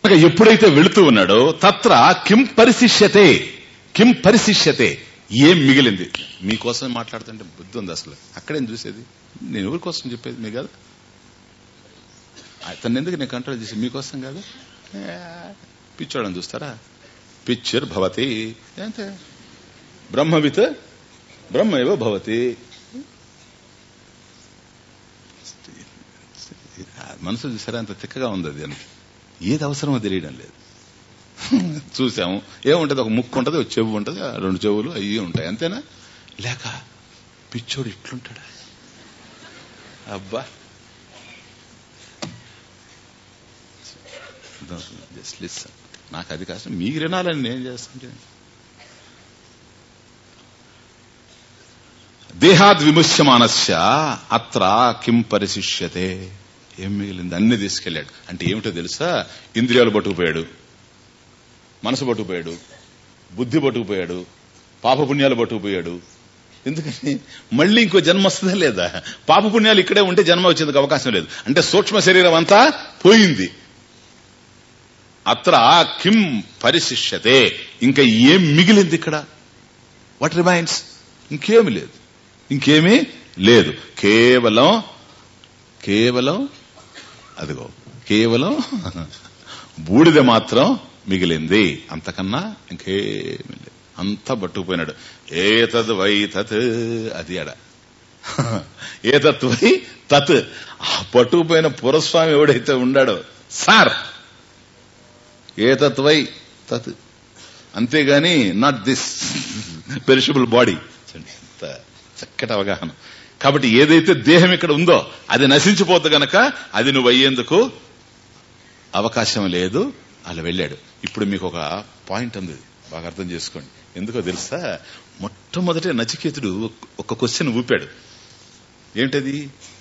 ఎప్పుడైతే వెళుతూ ఉన్నాడో తత్ర కిం పరిశిష్యతే కిం పరిశిష్యతే ఏం మిగిలింది మీకోసం మాట్లాడుతుంటే బుద్ధి ఉంది అసలు అక్కడేం చూసేది నేను ఎవరి కోసం చెప్పేది మీ కాదు అతన్ని ఎందుకు నేను కంట్రోల్ చేసి మీకోసం కాదు ఏ, పిచ్చోడని చూస్తారా పిక్చర్ భవతి అంతే బ్రహ్మవిత్ బ్రహ్మైవ భవతి మనసు చూసారా అంత తిక్కగా ఉంది అది అని ఏది అవసరమో తెలియడం లేదు చూసాము ఏముంటది ఒక ముక్కు ఉంటది ఒక చెవు ఉంటది ఆ రెండు చెవులు అవి ఉంటాయి అంతేనా లేక పిచ్చోడు ఇట్లుంటాడా అబ్బా జస్ట్ లిసన్ నాకు అది కష్టం మీకు వినాలని నేను చేస్తుంటే దేహాద్ విముష్యమానస్య అత్ర కిం పరిశిష్యతే ఏం మిగిలింది అన్ని తీసుకెళ్ళాడు అంటే ఏమిటో తెలుసా ఇంద్రియాలు పట్టుకుపోయాడు మనసు పట్టుకుపోయాడు బుద్ధి పట్టుకుపోయాడు పాపపుణ్యాలు పట్టుకుపోయాడు ఎందుకని మళ్ళీ ఇంకో జన్మ వస్తుందా లేదా పాపపుణ్యాలు ఇక్కడే ఉంటే జన్మ వచ్చేందుకు అవకాశం లేదు అంటే సూక్ష్మ శరీరం అంతా పోయింది అత్ర కిం పరిశిష్యతే ఇంకా ఏం మిగిలింది ఇక్కడ వాట్ రిమైన్స్ ఇంకేమి లేదు ఇంకేమీ లేదు కేవలం కేవలం అదిగో కేవలం బూడిద మాత్రం మిగిలింది అంతకన్నా ఇంకేమీ లేదు అంతా పట్టుకుపోయినాడు ఏతద్ వై తత్ అది అడ ఏతత్ వై తత్ ఆ పట్టుకుపోయిన పురస్వామి ఎవడైతే ఉన్నాడో సార్ ఏతత్ వై తత్ అంతేగాని నాట్ దిస్ పెరిషబుల్ బాడీ చక్కటి అవగాహన కాబట్టి ఏదైతే దేహం ఇక్కడ ఉందో అది నశించిపోతే గనక అది నువ్వు అయ్యేందుకు అవకాశం లేదు అలా వెళ్ళాడు ఇప్పుడు మీకు ఒక పాయింట్ ఉంది బాగా అర్థం చేసుకోండి ఎందుకో తెలుసా మొట్టమొదట నచికేతుడు ఒక క్వశ్చన్ ఊపాడు ఏంటది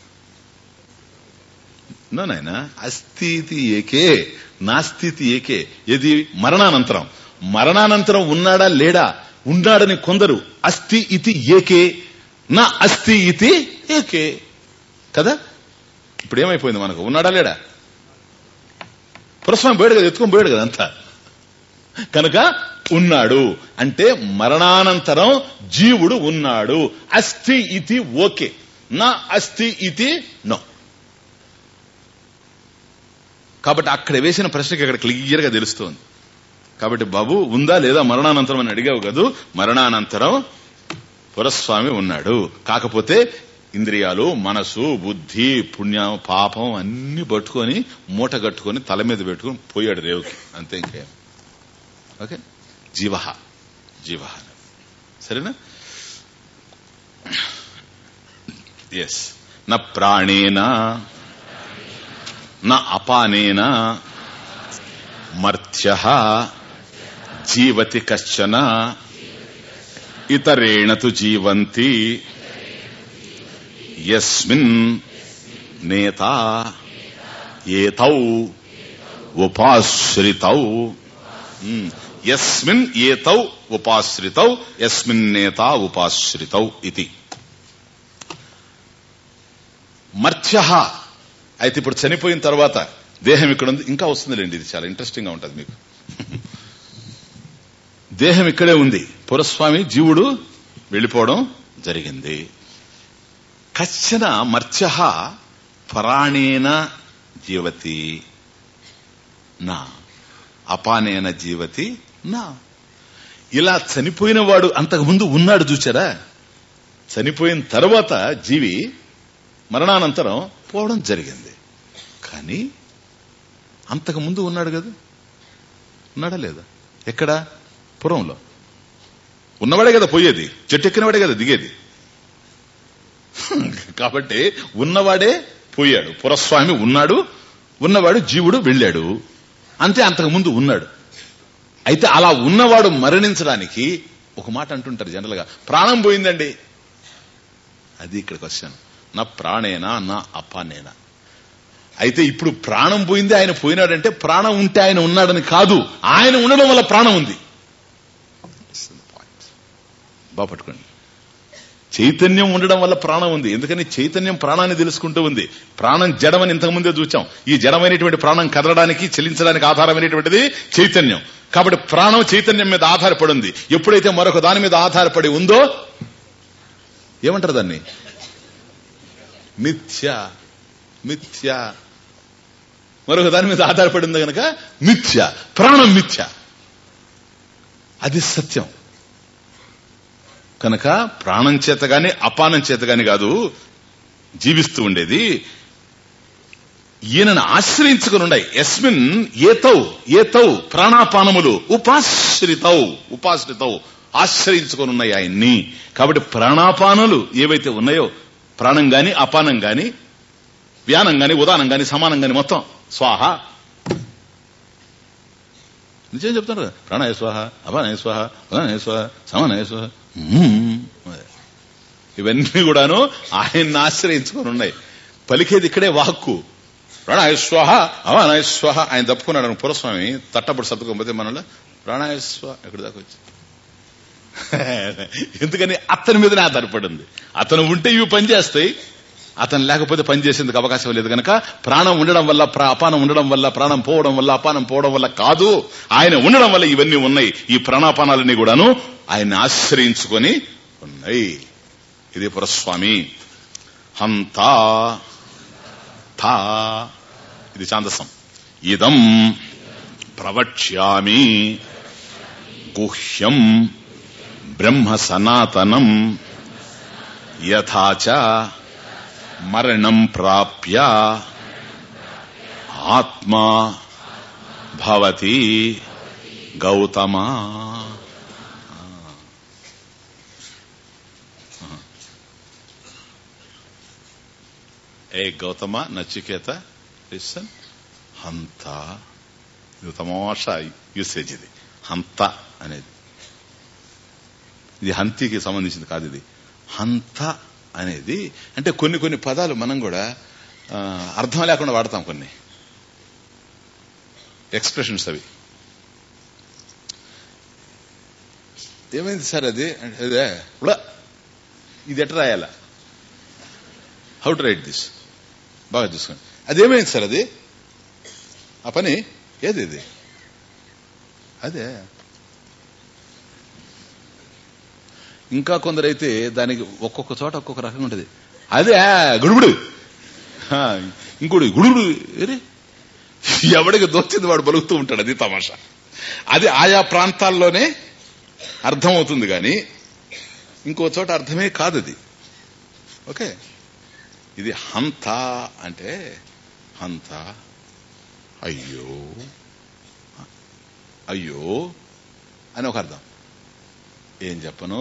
నాయన అస్థితి ఏకే నాస్థితి ఏకే ఇది మరణానంతరం మరణానంతరం ఉన్నాడా లేడా ఉన్నాడని కొందరు అస్థి ఇతి ఏకే నా అస్థి ఇతి ఏకే కదా ఇప్పుడు ఏమైపోయింది మనకు ఉన్నాడా లేడా పురస్వామి పోయాడు కదా ఎత్తుకొని పోయాడు కదా అంతా కనుక ఉన్నాడు అంటే మరణానంతరం జీవుడు ఉన్నాడు అస్థి ఇతి ఓకే నా అస్థి ఇతి నో కాబట్టి అక్కడ వేసిన ప్రశ్నకి అక్కడ క్లియర్ గా తెలుస్తోంది కాబట్టి బాబు ఉందా లేదా మరణానంతరం అని అడిగావు కదూ మరణానంతరం పురస్వామి ఉన్నాడు కాకపోతే ఇంద్రియాలు మనసు బుద్ధి పుణ్యం పాపం అన్ని పట్టుకొని మూట కట్టుకొని తల మీద పెట్టుకొని పోయాడు రేవుకి అంతే ఇంకేం ఓకే జీవ జీవ సరేనా ఎస్ నా ప్రాణేన నా అపానేన మర్త్య జీవతి కశ్చన ఇతరేణ తు జీవంతి యస్మిన్ నేత ఏతౌ ఉపాశ్రితౌ ఉమ్, యస్మిన్ ఏతౌ ఉపాశ్రితౌ యస్మిన్ నేత ఉపాశ్రితౌ ఇది మర్త్య అయితే ఇప్పుడు చనిపోయిన తర్వాత దేహం ఇక్కడ ఉంది ఇంకా వస్తుందిలేండి ఇది చాలా ఇంట్రెస్టింగ్ గా ఉంటుంది మీకు దేహం ఇక్కడే ఉంది పురస్వామి జీవుడు వెళ్ళిపోవడం జరిగింది కశ్చన మర్త్య పరాణేన జీవతి నా అపానేన జీవతి నా ఇలా చనిపోయిన వాడు అంతకుముందు ఉన్నాడు చూచారా చనిపోయిన తర్వాత జీవి మరణానంతరం పోవడం జరిగింది కానీ అంతకుముందు ఉన్నాడు కదా ఉన్నాడా లేదా ఎక్కడ పురంలో ఉన్నవాడే కదా పోయేది చెట్టు ఎక్కినవాడే కదా దిగేది కాబట్టి ఉన్నవాడే పోయాడు పురస్వామి ఉన్నాడు ఉన్నవాడు జీవుడు వెళ్ళాడు అంతే అంతకుముందు ఉన్నాడు అయితే అలా ఉన్నవాడు మరణించడానికి ఒక మాట అంటుంటారు జనరల్ గా ప్రాణం పోయిందండి అది ఇక్కడ క్వశ్చన్ నా ప్రాణేనా నా అపానేనా అయితే ఇప్పుడు ప్రాణం పోయింది ఆయన పోయినాడంటే ప్రాణం ఉంటే ఆయన ఉన్నాడని కాదు ఆయన ఉండడం వల్ల ప్రాణం ఉంది బాగా పట్టుకోండి చైతన్యం ఉండడం వల్ల ప్రాణం ఉంది ఎందుకని చైతన్యం ప్రాణాన్ని తెలుసుకుంటూ ఉంది ప్రాణం జడమని ఇంతకుముందే చూచాం ఈ జడమైనటువంటి ప్రాణం కదలడానికి చెల్లించడానికి ఆధారమైనటువంటిది చైతన్యం కాబట్టి ప్రాణం చైతన్యం మీద ఆధారపడి ఉంది ఎప్పుడైతే మరొక దాని మీద ఆధారపడి ఉందో ఏమంటారు దాన్ని మిథ్య మిథ్య మరొక దాని మీద ఆధారపడి ఉంది కనుక మిథ్య ప్రాణం మిథ్య అది సత్యం కనుక ప్రాణం చేత గాని అపానం చేత గాని కాదు జీవిస్తూ ఉండేది ఈయనను ఆశ్రయించుకుని ఉన్నాయి ఎస్మిన్ ఏతౌ ఏతౌ ప్రాణాపానములు ఉపాశ్రితౌ ఉపాశ్రితౌ ఆశ్రయించుకొని ఉన్నాయి ఆయన్ని కాబట్టి ప్రాణాపానలు ఏవైతే ఉన్నాయో ప్రాణం గాని అపానం గాని వ్యానం గాని ఉదానం గాని సమానం గాని మొత్తం స్వాహ నిజం చెప్తాను కదా ప్రాణాయ స్వాహ అపానాయ స్వాహ ఉదానాయ స్వాహ సమానాయ స్వాహ మ్మ్. ఇవన్నీ కూడాను ఆయన్ని ఆశ్రయించుకొని ఉన్నాయి పలికేది ఇక్కడే వాక్కు ప్రాణాయ స్వాహ అవానాయ స్వాహ ఆయన తప్పుకున్నాడు పురస్వామి తట్టబడి సర్దుకోకపోతే మనలో ప్రాణాయ స్వాహ ఎక్కడి దాకా వచ్చి ఎందుకని అతని మీదనే ఆధారపడి ఉంది అతను ఉంటే ఇవి పనిచేస్తాయి అతను లేకపోతే పనిచేసేందుకు అవకాశం లేదు కనుక ప్రాణం ఉండడం వల్ల ప్రా- అపానం ఉండడం వల్ల ప్రాణం పోవడం వల్ల అపానం పోవడం వల్ల కాదు ఆయన ఉండడం వల్ల ఇవన్నీ ఉన్నాయి ఈ ప్రాణాపానాలన్నీ కూడాను ఆయన్ని ఆశ్రయించుకొని ఉన్నాయి ఇది పురస్వామి హంతా థా ఇది ఛాందసం ఇదం ప్రవక్ష్యామి గుహ్యం బ్రహ్మ సనాతనం యథాచ మరణం ప్రాప్య ఆత్మా భవతి గౌతమా ఏ గౌతమ నచికేత లిసన్ హంత ఇది తమాషా యూసేజ్ ఇది హంత అనేది ఇది హంతికి సంబంధించింది కాదు ఇది హంత అనేది అంటే కొన్ని కొన్ని పదాలు మనం కూడా ఆ, అర్థం లేకుండా వాడతాం కొన్ని ఎక్స్ప్రెషన్స్ అవి ఏమైంది సార్ అది అంటే, అదే ఉడా. ఇది ఎట్లా రాయాలా హౌ టు రైట్ దిస్ బాగా చూసుకోండి అదేమైంది సార్ అది ఆ పని ఏది ఇది అదే ఇంకా కొందరైతే దానికి ఒక్కొక్క చోట ఒక్కొక్క రకంగా ఉంటుంది అదే గుడుగుడు హా, ఇంకోటి గుడుగుడు ఏరే ఎవడికి దోచింది వాడు బలుగుతూ ఉంటాడు అది తమాషా అది ఆయా ప్రాంతాల్లోనే అర్థమవుతుంది కానీ ఇంకో చోట అర్థమే కాదు అది ఓకే ఇది హంత అంటే హంత అయ్యో అయ్యో అని ఒక అర్థం ఏం చెప్పను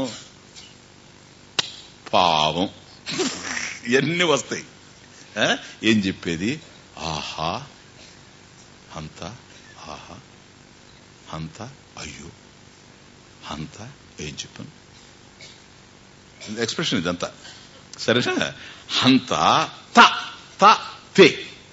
పావం ఇవన్నీ వస్తాయి ఆ? ఏం చెప్పేది ఆహా హంత ఆహా హంత అయ్యో హంత ఏం చెప్పను ఎక్స్ప్రెషన్ ఇదంతా సరేనా హంత త త తే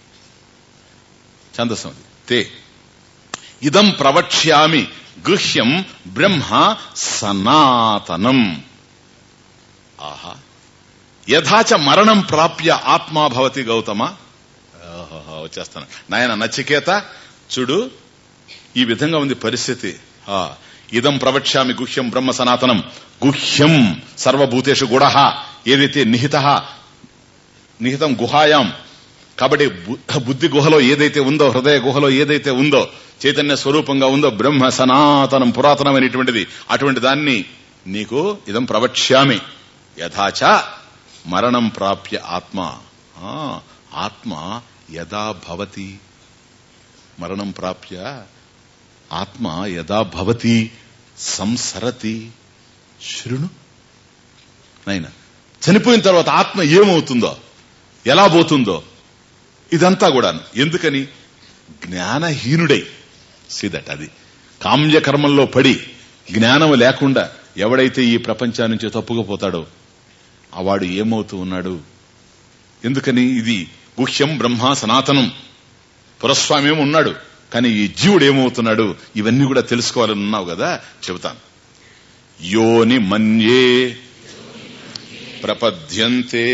ఛందస్సం అది తే ఇదం ప్రవక్ష్యామి గృహ్యం బ్రహ్మ సనాతనం ఆహా యథాచ మరణం ప్రాప్య ఆత్మా భవతి గౌతమ ఆహాహా, వచ్చేస్తాను నాయన నచికేత చూడు ఈ విధంగా ఉంది పరిస్థితి ఆ, ఇదం ప్రవక్ష్యామి గుహ్యం బ్రహ్మ సనాతనం గుహ్యం సర్వభూతేషు గుడ ఏదైతే నిహిత నిహితం గుహాయాం కాబట్టి బు- బుద్ధి గుహలో ఏదైతే ఉందో హృదయ గుహలో ఏదైతే ఉందో చైతన్య స్వరూపంగా ఉందో బ్రహ్మ సనాతనం పురాతనమైనటువంటిది అటువంటి దాన్ని నీకు ఇదం ప్రవక్ష్యామి యథాచ మరణం ప్రాప్య ఆత్మ ఆ, ఆత్మ యదా భవతి మరణం ప్రాప్య ఆత్మ యదా భవతి సంసరతి శృణు నైనా చనిపోయిన తర్వాత ఆత్మ ఏమవుతుందో ఎలా పోతుందో ఇదంతా కూడాను ఎందుకని జ్ఞానహీనుడై సీదట్ అది కామ్యకర్మంలో పడి జ్ఞానం లేకుండా ఎవడైతే ఈ ప్రపంచం నుంచి తప్పుకుపోతాడో ఆ వాడు ఏమవుతూ ఉన్నాడు ఎందుకని ఇది గుహ్యం బ్రహ్మ సనాతనం పురస్వామి ఏమో ఉన్నాడు కానీ ఈ జీవుడు ఏమవుతున్నాడు ఇవన్నీ కూడా తెలుసుకోవాలని ఉన్నావు కదా చెబుతాను యోని మన్యే ప్రపద్యంతే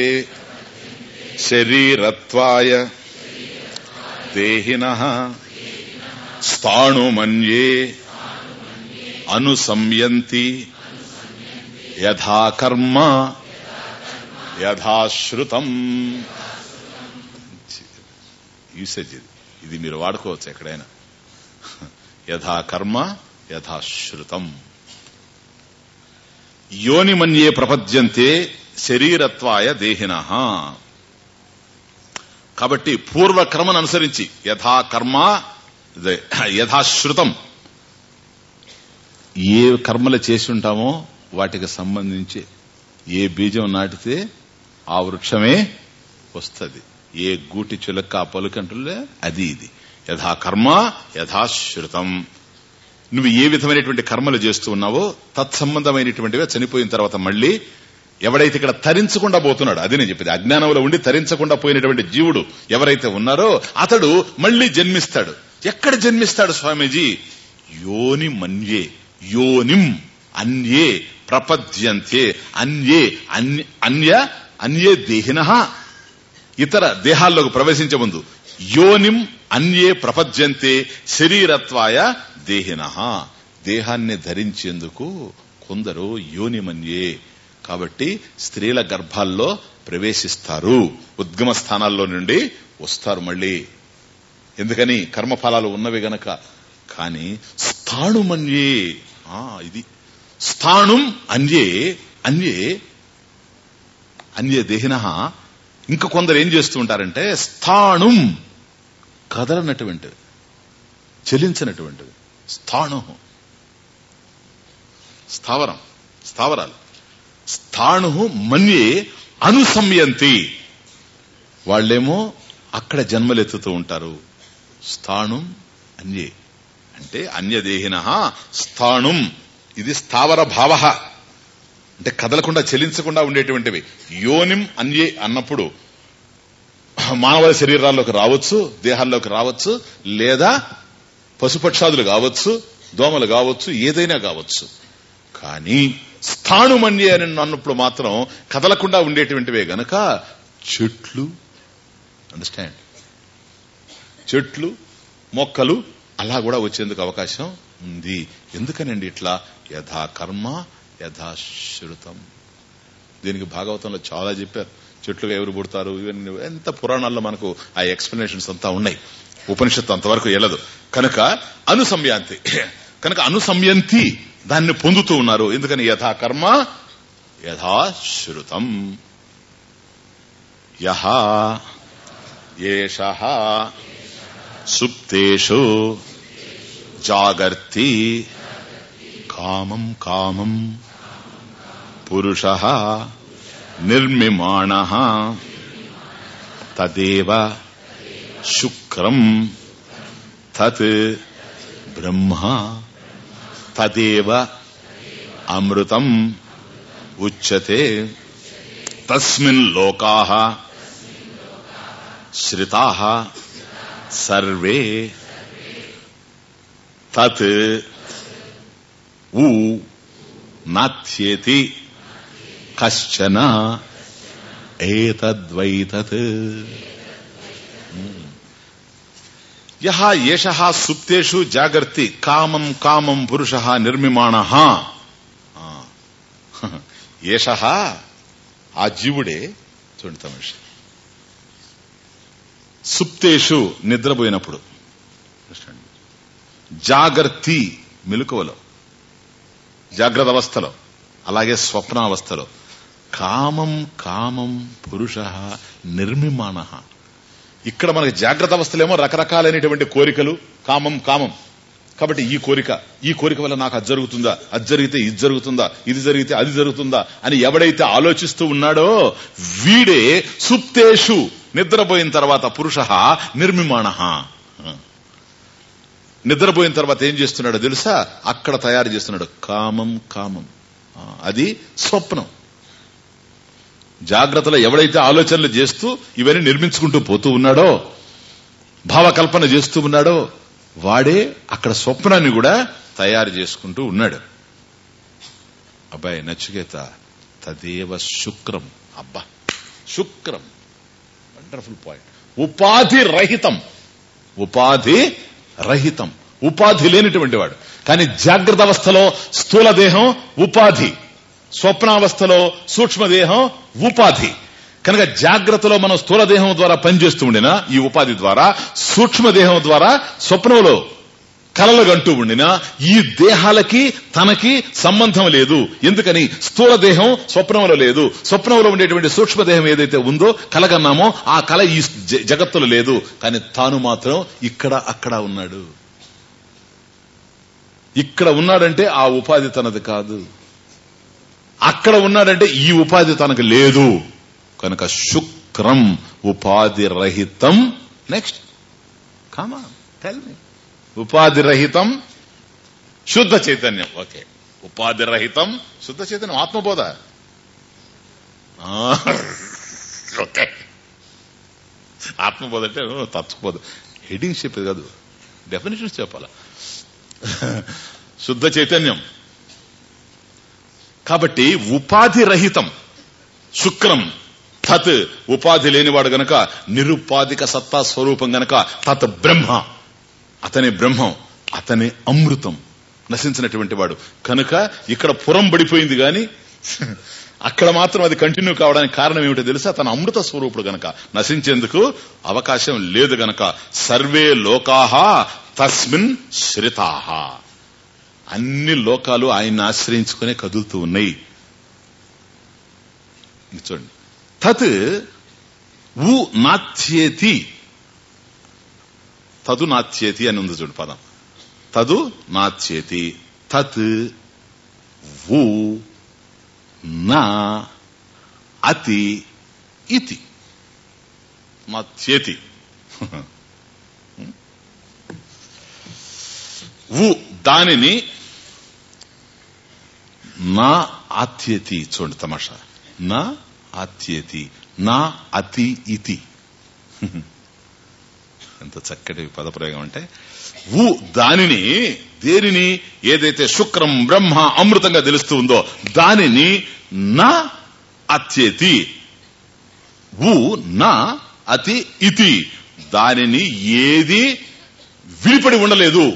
శరీరత్వాయ దేహిన స్థాణుమన్యే అనుసంయంతి యథా కర్మ యథాశ్రుతం యూసేజ్ ఇది ఇది మీరు వాడుకోవచ్చు ఎక్కడైనా యథా కర్మ యథాశ్రుతం యోనిమన్యే ప్రపద్యంతే శరీరత్వాయ దేహిన కాబట్టి పూర్వకర్మను అనుసరించి యథా కర్మ ఇదే, యథాశ్రుతం ఏ కర్మలు చేసి ఉంటామో వాటికి సంబంధించి ఏ బీజం నాటితే ఆ వృక్షమే వస్తుంది ఏ గూటి చిలక ఆ పలుకంటులే అది ఇది యథా కర్మ యథాశ్రుతం నువ్వు ఏ విధమైనటువంటి కర్మలు చేస్తూ ఉన్నావో తత్సంబంధమైనటువంటివే చనిపోయిన తర్వాత మళ్ళీ ఎవడైతే ఇక్కడ తరించకుండా పోతున్నాడు అది నేను చెప్పేది అజ్ఞానంలో ఉండి తరించకుండా పోయినటువంటి జీవుడు ఎవరైతే ఉన్నారో అతడు మళ్ళీ జన్మిస్తాడు ఎక్కడ జన్మిస్తాడు స్వామీజీ యోని మన్యే యోనిం అన్యే ప్రపద్యంతే అన్యే అన్య అన్య అన్యే దేహిన ఇతర దేహాల్లోకి ప్రవేశించే ముందు యోనిం అన్యే ప్రపద్యంతే శరీరత్వాయ దేహిన దేహాన్ని ధరించేందుకు కొందరు యోనిమన్యే కాబట్టి స్త్రీల గర్భాల్లో ప్రవేశిస్తారు ఉద్గమ స్థానాల్లో నుండి వస్తారు మళ్ళీ ఎందుకని కర్మఫలాలు ఉన్నవి గనక కానీ స్థాణుమన్యే ఆ, ఇది స్థాణుం అన్యే అన్యే అన్యే దేహిన ఇంకా కొందరు ఏం చేస్తూ ఉంటారంటే స్థాణుం కదలనటువంటివి చలించినటువంటివి స్థాణు స్థావరం స్థావరాలు స్థాణు మన్యే అనుసంయంతి వాళ్ళేమో అక్కడ జన్మలెత్తుతూ ఉంటారు స్థాణుం అన్యే అంటే అన్యదేహిన స్థాణుం ఇది స్థావర భావ అంటే కదలకుండా చెలించకుండా ఉండేటువంటివి యోనిం అన్యే అన్నప్పుడు మానవ శరీరాల్లోకి రావచ్చు దేహాల్లోకి రావచ్చు లేదా పశుపక్షాదులు కావచ్చు దోమలు కావచ్చు ఏదైనా కావచ్చు కానీ స్థాణుమన్యే అని అన్నప్పుడు మాత్రం కదలకుండా ఉండేటువంటివే గనక చెట్లు అండర్స్టాండ్ చెట్లు మొక్కలు అలా కూడా వచ్చేందుకు అవకాశం ఉంది ఎందుకనండి ఇట్లా యథా కర్మ యథాశ్రుతం దీనికి భాగవతంలో చాలా చెప్పారు చెట్లుగా ఎవరు పుడతారు ఇవన్నీ ఎంత పురాణాల్లో మనకు ఆ ఎక్స్ప్లెనేషన్స్ అంతా ఉన్నాయి ఉపనిషత్తు అంతవరకు వెళ్ళదు కనుక అనుసంయాంతి కనుక అనుసంయంతి దాన్ని పొందుతూ ఉన్నారు ఎందుకని యథా కర్మ యథాశ్రుతం యహ ఏష సుప్తేషు జాగర్తి కామం కామం పురుష నిర్మిమాణ తదేవ శుక్రం తత్ బ్రహ్మ తదేవ అమృతం ఉచ్యతే తస్మిన్ లోకా శ్రితా సర్వే తత్ ఊ నాథ్యేతి కశ్చన ఏతద్వైతత్ యహ ఏష సుప్తేషు జాగర్తి కామం కామం పురుష నిర్మిమాణ ఏష ఆ జీవుడే చూడండి తమష సుప్తేషు నిద్రపోయినప్పుడు జాగర్తి మెలకువలో జాగ్రత్త అవస్థలో అలాగే స్వప్నావస్థలో కామం కామం పురుష నిర్మిమాణ ఇక్కడ మనకి జాగ్రత్త అవస్థలేమో రకరకాలైనటువంటి కోరికలు కామం కామం కాబట్టి ఈ కోరిక ఈ కోరిక వల్ల నాకు అది జరుగుతుందా అది జరిగితే ఇది జరుగుతుందా ఇది జరిగితే అది జరుగుతుందా అని ఎవడైతే ఆలోచిస్తూ ఉన్నాడో వీడే సుప్తేషు నిద్రపోయిన తర్వాత పురుష నిర్మిమాణ నిద్రపోయిన తర్వాత ఏం చేస్తున్నాడో తెలుసా అక్కడ తయారు చేస్తున్నాడు కామం కామం ఆ, అది స్వప్నం జాగ్రత్తలో ఎవడైతే ఆలోచనలు చేస్తూ ఇవన్నీ నిర్మించుకుంటూ పోతూ ఉన్నాడో భావకల్పన చేస్తూ ఉన్నాడో వాడే అక్కడ స్వప్నాన్ని కూడా తయారు చేసుకుంటూ ఉన్నాడు అబ్బాయి నచ్చికేత తదేవ శుక్రం అబ్బా శుక్రం వండర్ఫుల్ పాయింట్ ఉపాధి రహితం ఉపాధి రహితం ఉపాధి లేనిటువంటి వాడు కానీ జాగ్రత్త అవస్థలో స్థూల దేహం ఉపాధి స్వప్నావస్థలో సూక్ష్మదేహం ఉపాధి కనుక జాగ్రత్తలో మనం స్థూల దేహం ద్వారా పనిచేస్తూ ఉండిన ఈ ఉపాధి ద్వారా సూక్ష్మదేహం ద్వారా స్వప్నంలో కలలు గంటూ ఉండినా ఈ దేహాలకి తనకి సంబంధం లేదు ఎందుకని స్థూల దేహం స్వప్నంలో లేదు స్వప్నంలో ఉండేటువంటి సూక్ష్మదేహం ఏదైతే ఉందో కలగన్నామో ఆ కళ ఈ జ- జగత్తులో లేదు కానీ తాను మాత్రం ఇక్కడ అక్కడ ఉన్నాడు ఇక్కడ ఉన్నాడంటే ఆ ఉపాధి తనది కాదు అక్కడ ఉన్నాడంటే ఈ ఉపాధి తనకు లేదు కనుక శుక్రం ఉపాధి రహితం నెక్స్ట్ కామా టెల్ మీ ఉపాధి రహితం శుద్ధ చైతన్యం ఓకే ఉపాధి రహితం శుద్ధ చైతన్యం ఆత్మబోధ ఆ, ఓకే ఆత్మబోధ అంటే ఓ, తచ్చుకోదు హెడింగ్స్ చెప్పేది కాదు డెఫినేషన్స్ చెప్పాలా శుద్ధ చైతన్యం కాబట్టి ఉపాధి రహితం శుక్రం తత్ ఉపాధి లేనివాడు గనక నిరుపాధిక సత్తా స్వరూపం గనక తత్ బ్రహ్మ అతని బ్రహ్మం అతని అమృతం నశించినటువంటి వాడు కనుక ఇక్కడ పురం పడిపోయింది గాని అక్కడ మాత్రం అది కంటిన్యూ కావడానికి కారణం ఏమిటో తెలుసా తన అమృత స్వరూపుడు గనక నశించేందుకు అవకాశం లేదు గనక సర్వే లోకాహ తస్మిన్ శ్రితాహ అన్ని లోకాలు ఆయన్ని ఆశ్రయించుకునే కదులుతూ ఉన్నాయి ఇది చూడండి తత్ ఉ నాచ్యేతి తదు నాచ్యేతి అని ఉంది చూడు పదం తదు నాచ్యేతి తత్ వు నా అతి ఇతి నాచ్యేతి వు దానిని నా ఆత్యేతి చూడండి తమాషా నా ఆత్యేతి నా అతి ఇతి ఎంత చక్కటి పదప్రయోగం అంటే ఊ దానిని దేనిని ఏదైతే శుక్రం బ్రహ్మ అమృతంగా తెలుస్తూ ఉందో దానిని నా అత్యేతి ఊ నా అతి ఇతి దానిని ఏది విడిపడి ఉండలేదు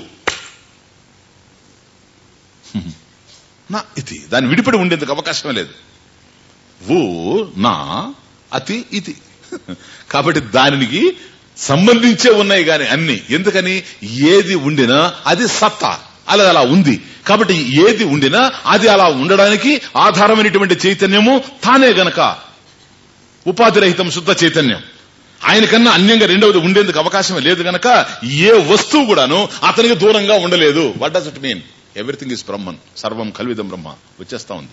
నా ఇతి దాన్ని విడిపడి ఉండేందుకు అవకాశమే లేదు ఊ నా అతి ఇతి కాబట్టి దానికి సంబంధించే ఉన్నాయి గాని అన్ని ఎందుకని ఏది ఉండినా అది సత్తా అలా అలా ఉంది కాబట్టి ఏది ఉండినా అది అలా ఉండడానికి ఆధారమైనటువంటి చైతన్యము తానే గనక ఉపాధి రహితం శుద్ధ చైతన్యం ఆయన కన్నా అన్యంగా రెండవది ఉండేందుకు అవకాశమే లేదు గనక ఏ వస్తువు కూడాను అతనికి దూరంగా ఉండలేదు what does it mean everything is Brahman సర్వం కల్విదం బ్రహ్మ వచ్చేస్తా ఉంది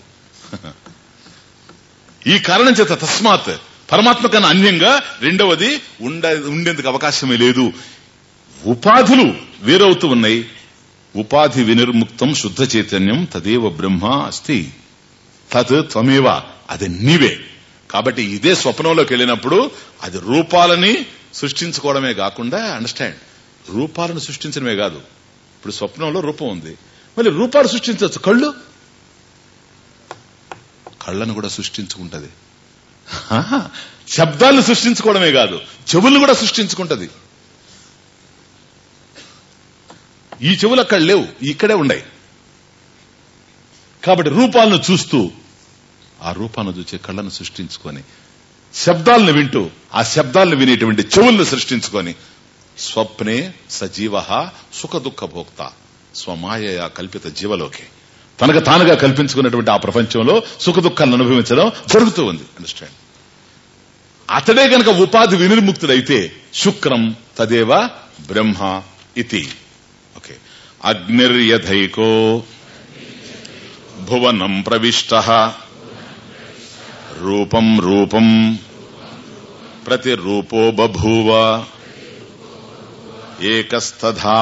ఈ కారణం చేత తస్మాత్ పరమాత్మ కన్నా అన్యంగా రెండవది ఉండ ఉండేందుకు అవకాశమే లేదు ఉపాధులు వేరవుతూ ఉన్నాయి ఉపాధి వినిర్ముక్తం శుద్ధ చైతన్యం తదేవ బ్రహ్మ అస్తి తత్ త్వమేవ అది నీవే కాబట్టి ఇదే స్వప్నంలోకి వెళ్ళినప్పుడు అది రూపాలని సృష్టించుకోవడమే కాకుండా అండర్స్టాండ్ రూపాలను సృష్టించడమే కాదు ఇప్పుడు స్వప్నంలో రూపం ఉంది మళ్ళీ రూపాలు సృష్టించవచ్చు కళ్ళు కళ్ళను కూడా సృష్టించుకుంటది ఆహా, శబ్దాలను సృష్టించుకోవడమే కాదు చెవులను కూడా సృష్టించుకుంటది ఈ చెవులు అక్కడ లేవు ఇక్కడే ఉన్నాయి కాబట్టి రూపాలను చూస్తూ ఆ రూపాన్ని చూసే కళ్ళను సృష్టించుకొని శబ్దాలను వింటూ ఆ శబ్దాలను వినేటువంటి చెవులను సృష్టించుకొని స్వప్నే సజీవ సుఖ దుఃఖ భోక్త స్వమాయ కల్పిత జీవలోకే తనకు తానుగా కల్పించుకున్నటువంటి ఆ ప్రపంచంలో సుఖ దుఃఖాలను అనుభవించడం జరుగుతూ ఉంది అండర్స్టాండ్ అతడే గనక ఉపాధి వినిర్ముక్తుడైతే శుక్రం తదేవ బ్రహ్మ ఇతి ఓకే అగ్నిర్యథైకో భువనం ప్రవిష్ట రూపం రూపం ప్రతిరూపో బభూవ ఏకస్తథా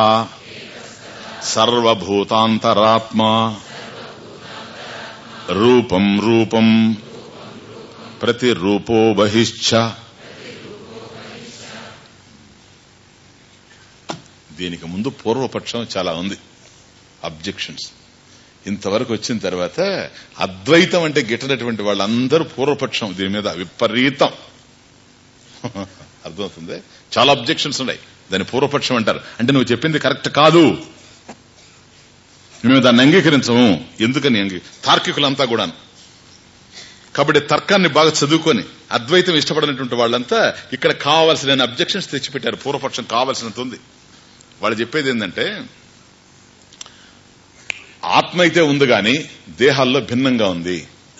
సర్వభూతాంతరాత్మా రూపం రూపం ప్రతిరూపో బహిశ్చ దీనికి ముందు పూర్వపక్షం చాలా ఉంది అబ్జెక్షన్స్ ఇంతవరకు వచ్చిన తర్వాత అద్వైతం అంటే గిట్టనటువంటి వాళ్ళందరూ పూర్వపక్షం దీని మీద విపరీతం అర్థమవుతుంది చాలా అబ్జెక్షన్స్ ఉన్నాయి దాని పూర్వపక్షం అంటారు అంటే నువ్వు చెప్పింది కరెక్ట్ కాదు మేము దాన్ని అంగీకరించము ఎందుకని అంగీ తార్కికులంతా కూడా కాబట్టి తర్కాన్ని బాగా చదువుకొని అద్వైతం ఇష్టపడినటువంటి వాళ్ళంతా ఇక్కడ కావాల్సిన అబ్జెక్షన్స్ తెచ్చిపెట్టారు పూర్వపక్షం కావాల్సినంత ఉంది వాళ్ళు చెప్పేది ఏంటంటే ఆత్మ అయితే ఉంది గాని దేహాల్లో భిన్నంగా ఉంది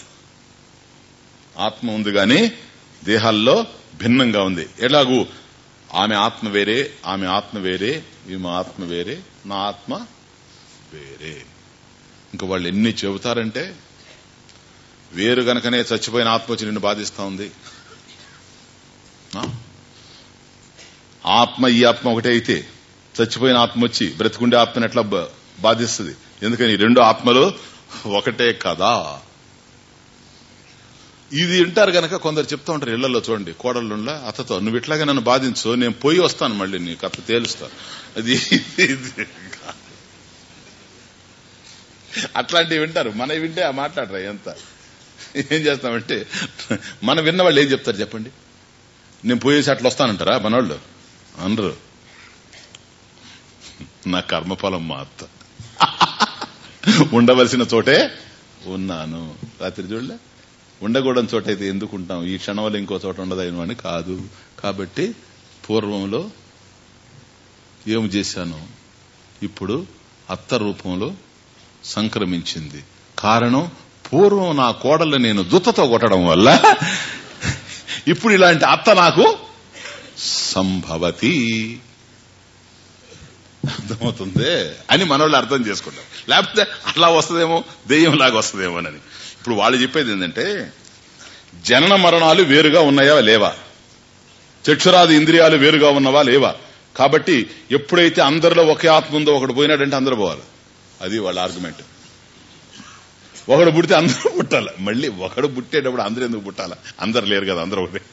ఆత్మ ఉంది గాని దేహాల్లో భిన్నంగా ఉంది ఎలాగూ ఆమె ఆత్మ వేరే ఆమె ఆత్మ వేరే ఈమె ఆత్మ వేరే నా ఆత్మ వేరే ఇంకా వాళ్ళు ఎన్ని చెబుతారంటే వేరు గనకనే చచ్చిపోయిన ఆత్మ వచ్చి నిన్ను బాధిస్తా ఉంది ఆ? ఆత్మ ఈ ఆత్మ ఒకటే అయితే చచ్చిపోయిన ఆత్మ వచ్చి బ్రతికుండే ఆత్మని ఎట్లా బ- బాధిస్తుంది ఎందుకని ఈ రెండు ఆత్మలు ఒకటే కదా ఇది వింటారు గనక కొందరు చెప్తా ఉంటారు ఇళ్లలో చూడండి కోడళ్ళుండ్లా అత్తతో నువ్వు ఇట్లాగే నన్ను బాధించు నేను పోయి వస్తాను మళ్ళీ నీకు అత్త తేలుస్తాను అది ఇది అట్లాంటివి వింటారు మన వింటే ఆ మాట్లాడరా ఎంత ఏం చేస్తామంటే మనం విన్న వాళ్ళు ఏం చెప్తారు చెప్పండి నేను పోయేసి అట్లా వస్తానంటారా మనోళ్ళు అనరు నా కర్మఫలం మా అత్త ఉండవలసిన చోటే ఉన్నాను రాత్రి చూడలే ఉండకూడని చోట అయితే ఎందుకు ఉంటాం ఈ క్షణంలో ఇంకో చోట ఉండదైన అని కాదు కాబట్టి పూర్వంలో ఏం చేశాను ఇప్పుడు అత్త రూపంలో సంక్రమించింది కారణం పూర్వం నా కోడలు నేను దుత్తతో కొట్టడం వల్ల ఇప్పుడు ఇలాంటి అత్త నాకు సంభవతి అర్థమవుతుంది అని మనోళ్ళు అర్థం చేసుకుంటాం లేకపోతే అలా వస్తుందేమో దెయ్యం లాగా వస్తుందేమో అని ఇప్పుడు వాళ్ళు చెప్పేది ఏంటంటే జనన మరణాలు వేరుగా ఉన్నాయా లేవా చక్షురాది ఇంద్రియాలు వేరుగా ఉన్నవా లేవా కాబట్టి ఎప్పుడైతే అందరిలో ఒకే ఆత్మ ఉందో ఒకడు పోయినాడంటే అందరూ పోవాలి అది వాళ్ళ ఆర్గ్యుమెంట్ ఒకడు పుడితే అందరూ పుట్టాలి మళ్ళీ ఒకడు పుట్టేటప్పుడు అందరూ ఎందుకు పుట్టాలి అందరు లేరు కదా అందరూ ఒకటే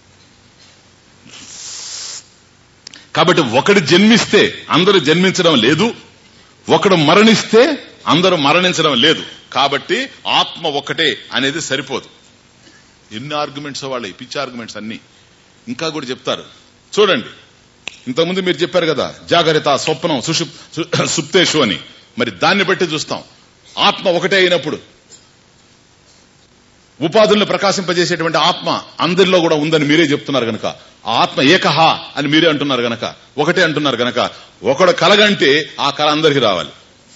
కాబట్టి ఒకడు జన్మిస్తే అందరూ జన్మించడం లేదు ఒకడు మరణిస్తే అందరూ మరణించడం లేదు కాబట్టి ఆత్మ ఒక్కటే అనేది సరిపోదు ఎన్ని ఆర్గ్యుమెంట్స్ వాళ్ళ పిచ్చి ఆర్గ్యుమెంట్స్ అన్ని ఇంకా కూడా చెప్తారు చూడండి ఇంతకుముందు మీరు చెప్పారు కదా జాగరిత స్వప్నం సుషుప్ సు- సుప్తేషు అని మరి దాన్ని బట్టి చూస్తాం ఆత్మ ఒకటే అయినప్పుడు ఉపాధులను ప్రకాశింపజేసేటువంటి ఆత్మ అందరిలో కూడా ఉందని మీరే చెప్తున్నారు గనక ఆ ఆత్మ ఏకహ అని మీరే అంటున్నారు గనక ఒకటే అంటున్నారు గనక ఒకడు కలగంటే ఆ కళ అందరికి రావాలి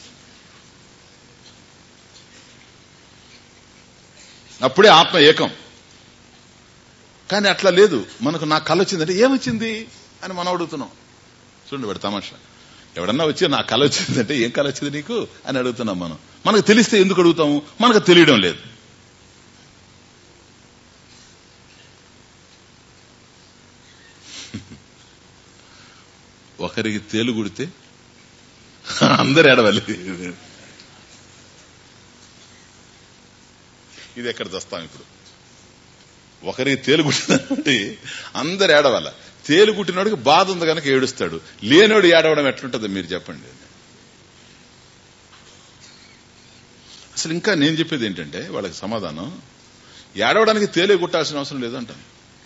అప్పుడే ఆత్మ ఏకం కానీ అట్లా లేదు మనకు నా కళ వచ్చిందంటే ఏమొచ్చింది అని మనం అడుగుతున్నాం చూడండి వాడు తమాషా ఎవడన్నా వచ్చి నా కళ వచ్చిందంటే ఏం కళ వచ్చింది నీకు అని అడుగుతున్నాం మనం మనకు తెలిస్తే ఎందుకు అడుగుతాము మనకు తెలియడం లేదు ఒకరికి తేలు కుడితే అందరు ఏడవాలి ఇది ఎక్కడ తెస్తాం ఇప్పుడు ఒకరికి తేలు కుట్టినటువంటి అందరు ఏడవాల తేలు కుట్టినోడికి బాధ ఉంది కనుక ఏడుస్తాడు లేనోడు ఏడవడం ఎట్లుంటుంది మీరు చెప్పండి అసలు ఇంకా నేను చెప్పేది ఏంటంటే వాళ్ళకి సమాధానం ఏడవడానికి తేలే కుట్టాల్సిన అవసరం లేదంటాను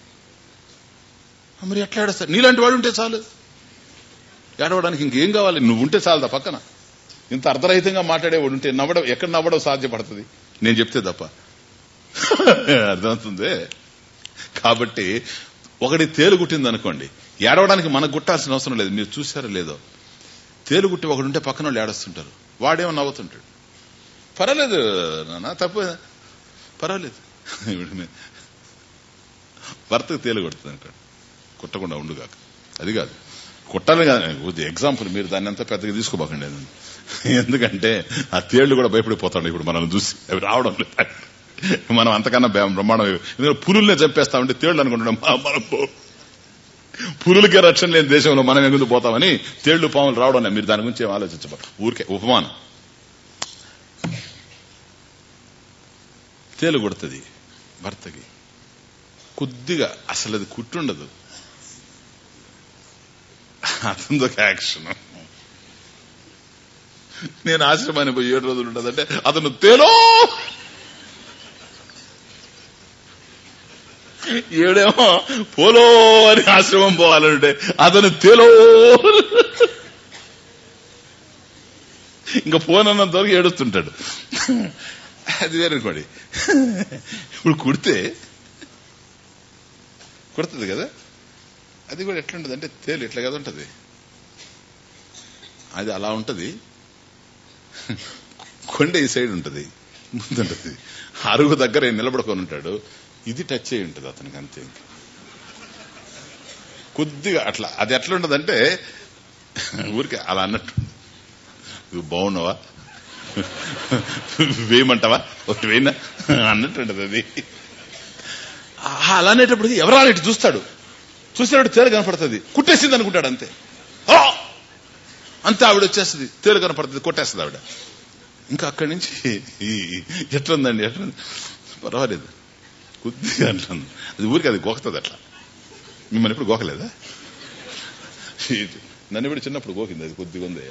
మరి ఎట్లా ఏడుస్తాడు నీలాంటి వాడు ఉంటే చాలు ఏడవడానికి ఇంకేం కావాలి నువ్వు ఉంటే చాలదా పక్కన ఇంత అర్ధరహితంగా మాట్లాడేవాడు ఉంటే నవ్వడం ఎక్కడ నవ్వడం సాధ్యపడుతుంది నేను చెప్తే తప్ప అర్థమవుతుంది కాబట్టి ఒకటి తేలు కుట్టింది అనుకోండి ఏడవడానికి మనకు గుట్టాల్సిన అవసరం లేదు మీరు చూసారో లేదో తేలు కుట్టి ఒకడు ఉంటే పక్కన వాళ్ళు ఏడుస్తుంటారు వాడేమో నవ్వుతుంటాడు పర్వాలేదు నాన్న తప్పు పర్వాలేదు ఇప్పుడు మే- భర్తకు తేలు కొడుతుంది అనుకోండి కుట్టకుండా ఉండుగాక అది కాదు కుట్టాలి కాదు ఎగ్జాంపుల్ మీరు దాన్ని అంతా పెద్దగా తీసుకోబాకండి అది. ఎందుకంటే ఆ తేళ్లు కూడా భయపడిపోతాడు ఇప్పుడు మనల్ని చూసి అవి రావడం లేదు మనం అంతకన్నా బ్రహ్మ- బ్రహ్మాండం ఎందుకంటే పులుల్నే చంపేస్తామంటే తేళ్లు అనుకుంటున్నాం మా- మనం పో- పులులకే రక్షణ లేని దేశంలో మనం ఎందుకు పోతామని తేళ్లు పాములు రావడం లేదు. మీరు దాని గురించి ఏం ఆలోచించబడు ఊరికే ఉపమానం తేలు కొడుతుంది భర్తకి కొద్దిగా అసలు అది కుట్టుండదు అతనిదొక యాక్షన్ నేను ఆశ్రమాన్ని పోయి ఏడు రోజులు ఉంటుందంటే అతను తేలో ఏడేమో పోలో అని ఆశ్రమం పోవాలంటే అతను తేలో ఇంకా ఫోన్ అన్నంత వరకు ఏడుస్తుంటాడు అది వేరనుకోండి ఇప్పుడు కుడితే కుడుతుంది కదా అది కూడా ఎట్లుంటది అంటే తేలు ఎట్లా కదా ఉంటది అది అలా ఉంటది కొండ ఈ సైడ్ ఉంటది ముందుంటది అరుగు దగ్గర ఈయన నిలబడుకొని ఉంటాడు ఇది టచ్ అయి ఉంటది అతనికి అంతే ఇంకా. కొద్దిగా అట్లా అది ఎట్లా ఉంటదంటే ఊరికే అలా అన్నట్టు నువ్వు బాగున్నావా వేయమంటావా ఒకటి వేయినా అన్నట్టు ఉంటది అది ఆ, అలా అనేటప్పుడు ఎవరా ఇటు చూస్తాడు చూసినప్పుడు తేలు కనపడుతుంది కుట్టేసింది అనుకుంటాడు అంతే ఆ! అంతే ఆవిడ వచ్చేస్తుంది తేలు కనపడుతుంది కొట్టేస్తుంది ఆవిడ ఇంకా అక్కడి నుంచి ఈ- ఎట్లుందండి ఎట్లుంది పర్వాలేదు కొద్దిగా అంటుంది అది ఊరికి అది గోకుతుంది అట్లా మిమ్మల్ని ఎప్పుడు గోకలేదా నన్ను ఇప్పుడు చిన్నప్పుడు గోకింది అది కొద్దిగా ఉంది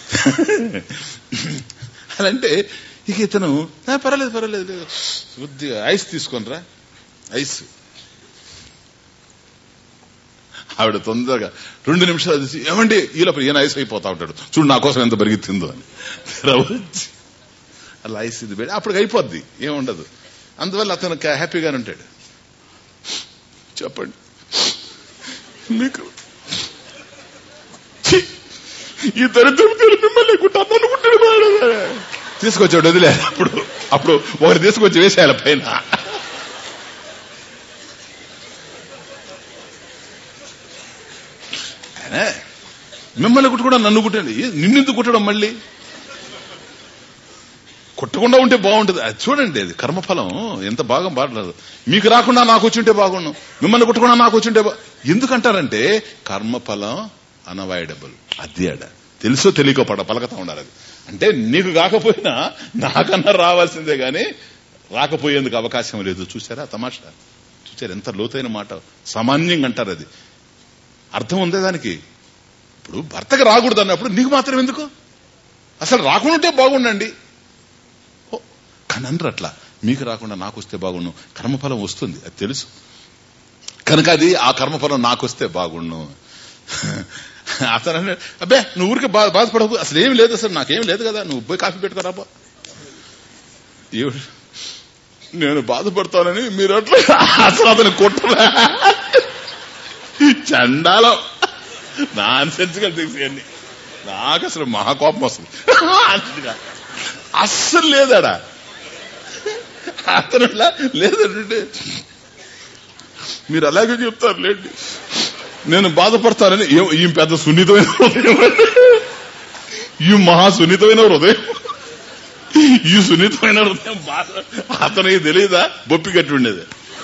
అలా అంటే ఇక ఇతను "ఆ, పర్వాలేదు పర్వాలేదు లేదు. కొద్దిగా ఐస్ తీసుకొనిరా ఐస్ ఆవిడ తొందరగా రెండు నిమిషాలు తీసి ఏమండి ఈ లోపల ఈయన ఐస్ అయిపోతా ఉంటాడు చూడు నా కోసం ఎంత పరిగెత్తిందో అని తెర వచ్చి అలా ఐస్ ఇది పెట్టి అప్పటికి అయిపోద్ది ఏముండదు అందువల్ల అతను క- హ్యాపీగానే ఉంటాడు చెప్పండి మీకు ఛీ! ఈ దరిద్రం పేరు మిమ్మల్ని కుట్టాను అనుకుంటాడు వాడు. తీసుకొచ్చాడు వదిలే అప్పుడు అప్పుడు ఒకటి తీసుకొచ్చి వేసేయాలి పైన ఆయనే, మిమ్మల్ని కుట్టుకోవడం నన్ను కుట్టండి ఏ, నిన్నెందుకు కుట్టడం మళ్ళీ కుట్టకుండా ఉంటే బాగుంటుంది అది చూడండి అది కర్మఫలం ఎంత బాగా పాడలేదు మీకు రాకుండా నాకు వచ్చింటే బాగుండు మిమ్మల్ని కుట్టకుండా నాకు వచ్చింటే బా ఎందుకంటారంటే కర్మఫలం అనవాయిడబుల్ అది ఆడ తెలుసో తెలియకో పడ పలకతా ఉండాలి అది అంటే నీకు కాకపోయినా నాకన్నా రావాల్సిందే గాని రాకపోయేందుకు అవకాశం లేదు చూసారా తమాషా చూసారు ఎంత లోతైన మాట సామాన్యంగా అంటారు అది అర్థం ఉందే దానికి ఇప్పుడు భర్తకి రాకూడదు అన్నప్పుడు నీకు మాత్రం ఎందుకు అసలు రాకుండా ఉంటే బాగుండండి ఓ, కానీ అనరు అట్లా మీకు రాకుండా నాకు వస్తే బాగుండు కర్మఫలం వస్తుంది అది తెలుసు కనుక అది ఆ కర్మఫలం నాకు వస్తే బాగుండు అతను అన్నాడు, అబ్బే నువ్వు ఊరికి బా బాధపడకు అసలు ఏం లేదు అసలు నాకేం లేదు కదా నువ్వు పోయి కాఫీ పెట్టుకోరాబా ఏమిటి నేను బాధపడతానని మీరు అట్లా అసలు అతను కొట్టలే చండాలం నాన్ సెన్సికల్ థింగ్స్ ఇవన్నీ నాకు అసలు మహా కోపం వస్తుంది అందుగా. అస్సలు లేదాడా అతను ఇట్లా లేదంటే మీరు అలాగే చెప్తారు లేండి నేను బాధపడతానని ఏ- ఈ పెద్ద సున్నితమైన హృదయం ఈ మహా సున్నితమైన హృదయం ఈ సున్నితమైన హృదయం బాధ అతనికి తెలియదా బొప్పి కట్టి ఉండేది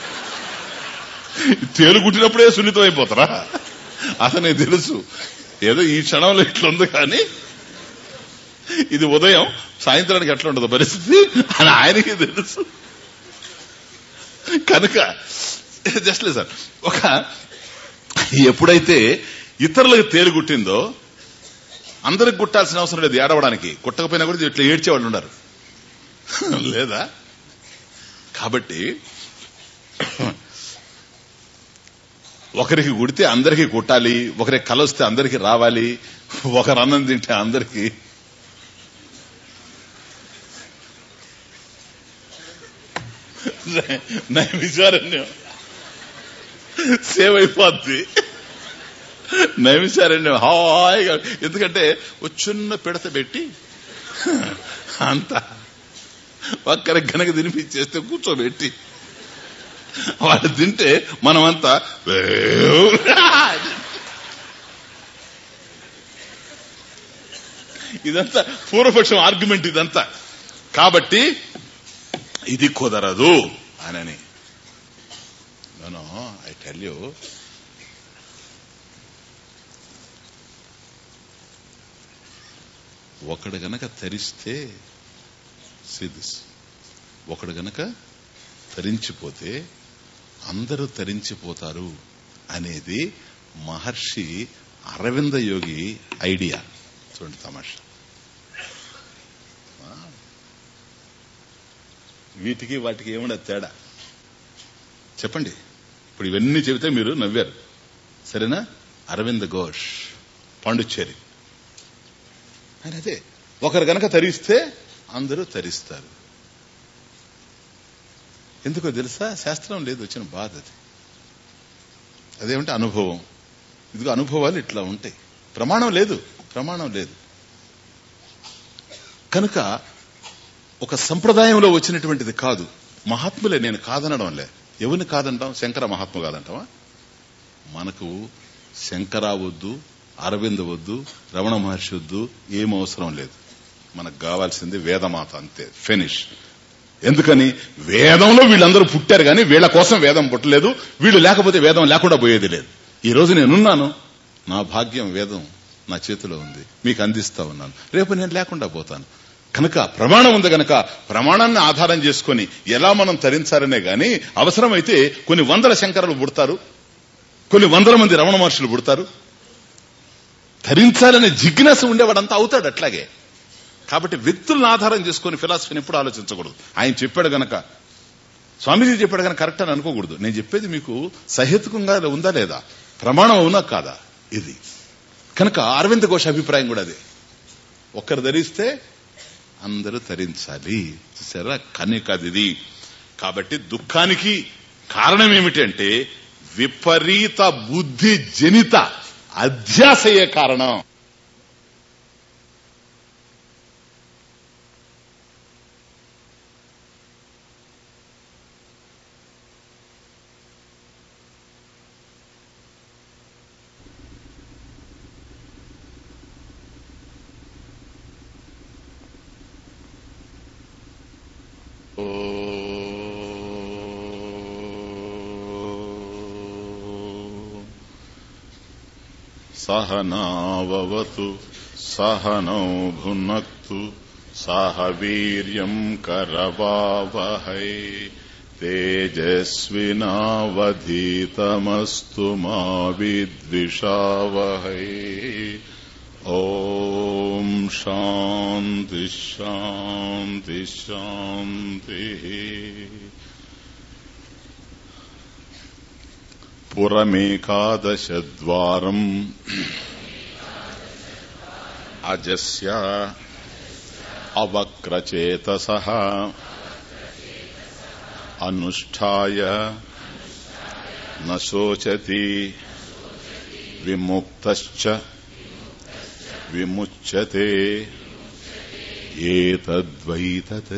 తేలు కుట్టినప్పుడే సున్నితం అయిపోతారా అతనికి తెలుసు ఏదో ఈ క్షణంలో ఇట్లా ఉంది కానీ ఇది ఉదయం సాయంత్రానికి ఎట్లా ఉండదు పరిస్థితి అని ఆయనకి తెలుసు కనుక జస్ట్ లేదు సార్ ఒక ఎప్పుడైతే ఇతరులకు తేలు కుట్టిందో అందరికి కుట్టాల్సిన అవసరం లేదు ఏడవడానికి కుట్టకపోయినా కూడా ఇట్లా ఏడ్చేవాళ్ళు ఉన్నారు లేదా కాబట్టి ఒకరికి కుడితే అందరికీ కుట్టాలి ఒకరికి కలొస్తే అందరికీ రావాలి ఒకరు అన్నం తింటే అందరికీ నైమిషారణ్యం సేవ్ అయిపోద్ది నైమిషారణ్యం హాయిగా ఎందుకంటే ఒక చిన్న పిడత పెట్టి అంత ఒక్కరికి గనక తినిపించేస్తే కూర్చోబెట్టి వాళ్ళు తింటే మనమంతా ఇదంతా పూర్వపక్షం ఆర్గ్యుమెంట్ ఇదంతా కాబట్టి ఇది కుదరదు అనని నో ఐ టెల్ యూ ఒకడు గనక తరిస్తే సిదిస్ ఒకడు గనక తరించిపోతే అందరూ తరించిపోతారు అనేది మహర్షి అరవింద యోగి ఐడియా చూడండి తమాషా వీటికి వాటికి ఏముండదు తేడా చెప్పండి ఇప్పుడు ఇవన్నీ చెబితే మీరు నవ్వారు సరేనా అరవింద్ ఘోష్ పాండుచ్చేరి ఆయన అదే ఒకరు గనక తరిస్తే అందరూ తరిస్తారు ఎందుకో తెలుసా శాస్త్రం లేదు వచ్చిన బాధ అది అదేమంటే అనుభవం ఇదిగో అనుభవాలు ఇట్లా ఉంటాయి ప్రమాణం లేదు ప్రమాణం లేదు కనుక ఒక సంప్రదాయంలో వచ్చినటువంటిది కాదు మహాత్ములే నేను కాదనడం లే ఎవరిని కాదంటాం శంకర మహాత్మ కాదంటావా మనకు శంకర వద్దు అరవింద్ వద్దు రమణ మహర్షి వద్దు ఏం అవసరం లేదు మనకు కావాల్సింది వేదమాత అంతే ఫినిష్ ఎందుకని వేదంలో వీళ్ళందరూ పుట్టారు కానీ వీళ్ళ కోసం వేదం పుట్టలేదు వీళ్ళు లేకపోతే వేదం లేకుండా పోయేది లేదు ఈ రోజు నేనున్నాను నా భాగ్యం వేదం నా చేతిలో ఉంది మీకు అందిస్తా ఉన్నాను రేపు నేను లేకుండా పోతాను కనుక ప్రమాణం ఉంది గనక ప్రమాణాన్ని ఆధారం చేసుకొని ఎలా మనం తరించాలనే గాని అవసరమైతే కొన్ని వందల శంకరులు పుడతారు కొన్ని వందల మంది రమణ మహర్షులు పుడతారు ధరించాలనే జిజ్ఞాస ఉండేవాడంతా అవుతాడు అట్లాగే కాబట్టి వ్యక్తులను ఆధారం చేసుకుని ఫిలాసఫీని ఎప్పుడు ఆలోచించకూడదు ఆయన చెప్పాడు గనక స్వామీజీ చెప్పాడు గనక కరెక్ట్ అని అనుకోకూడదు నేను చెప్పేది మీకు సహేతుకంగా ఉందా లేదా ప్రమాణం అవునా కాదా ఇది కనుక అరవింద్ ఘోష్ అభిప్రాయం కూడా అదే ఒక్కరు ధరిస్తే అందరూ ధరించాలి చూసారా కని కాదు ఇది కాబట్టి దుఃఖానికి కారణం ఏమిటంటే విపరీత బుద్ధి జనిత అధ్యాసయే కారణం सहनावतु सहनौ भुनक्तु सह वीर्यम् करवावहै तेजस्विनावधीतमस्तु मा विद्विषावहै ॐ शान्ति शान्ति शान्तिः पुरमेकादशद्वारम् अजस्य अवक्रचेतसः अनुष्ठाय न शोचति विमुक्तश्च विमुच्यते एतद्वैतत्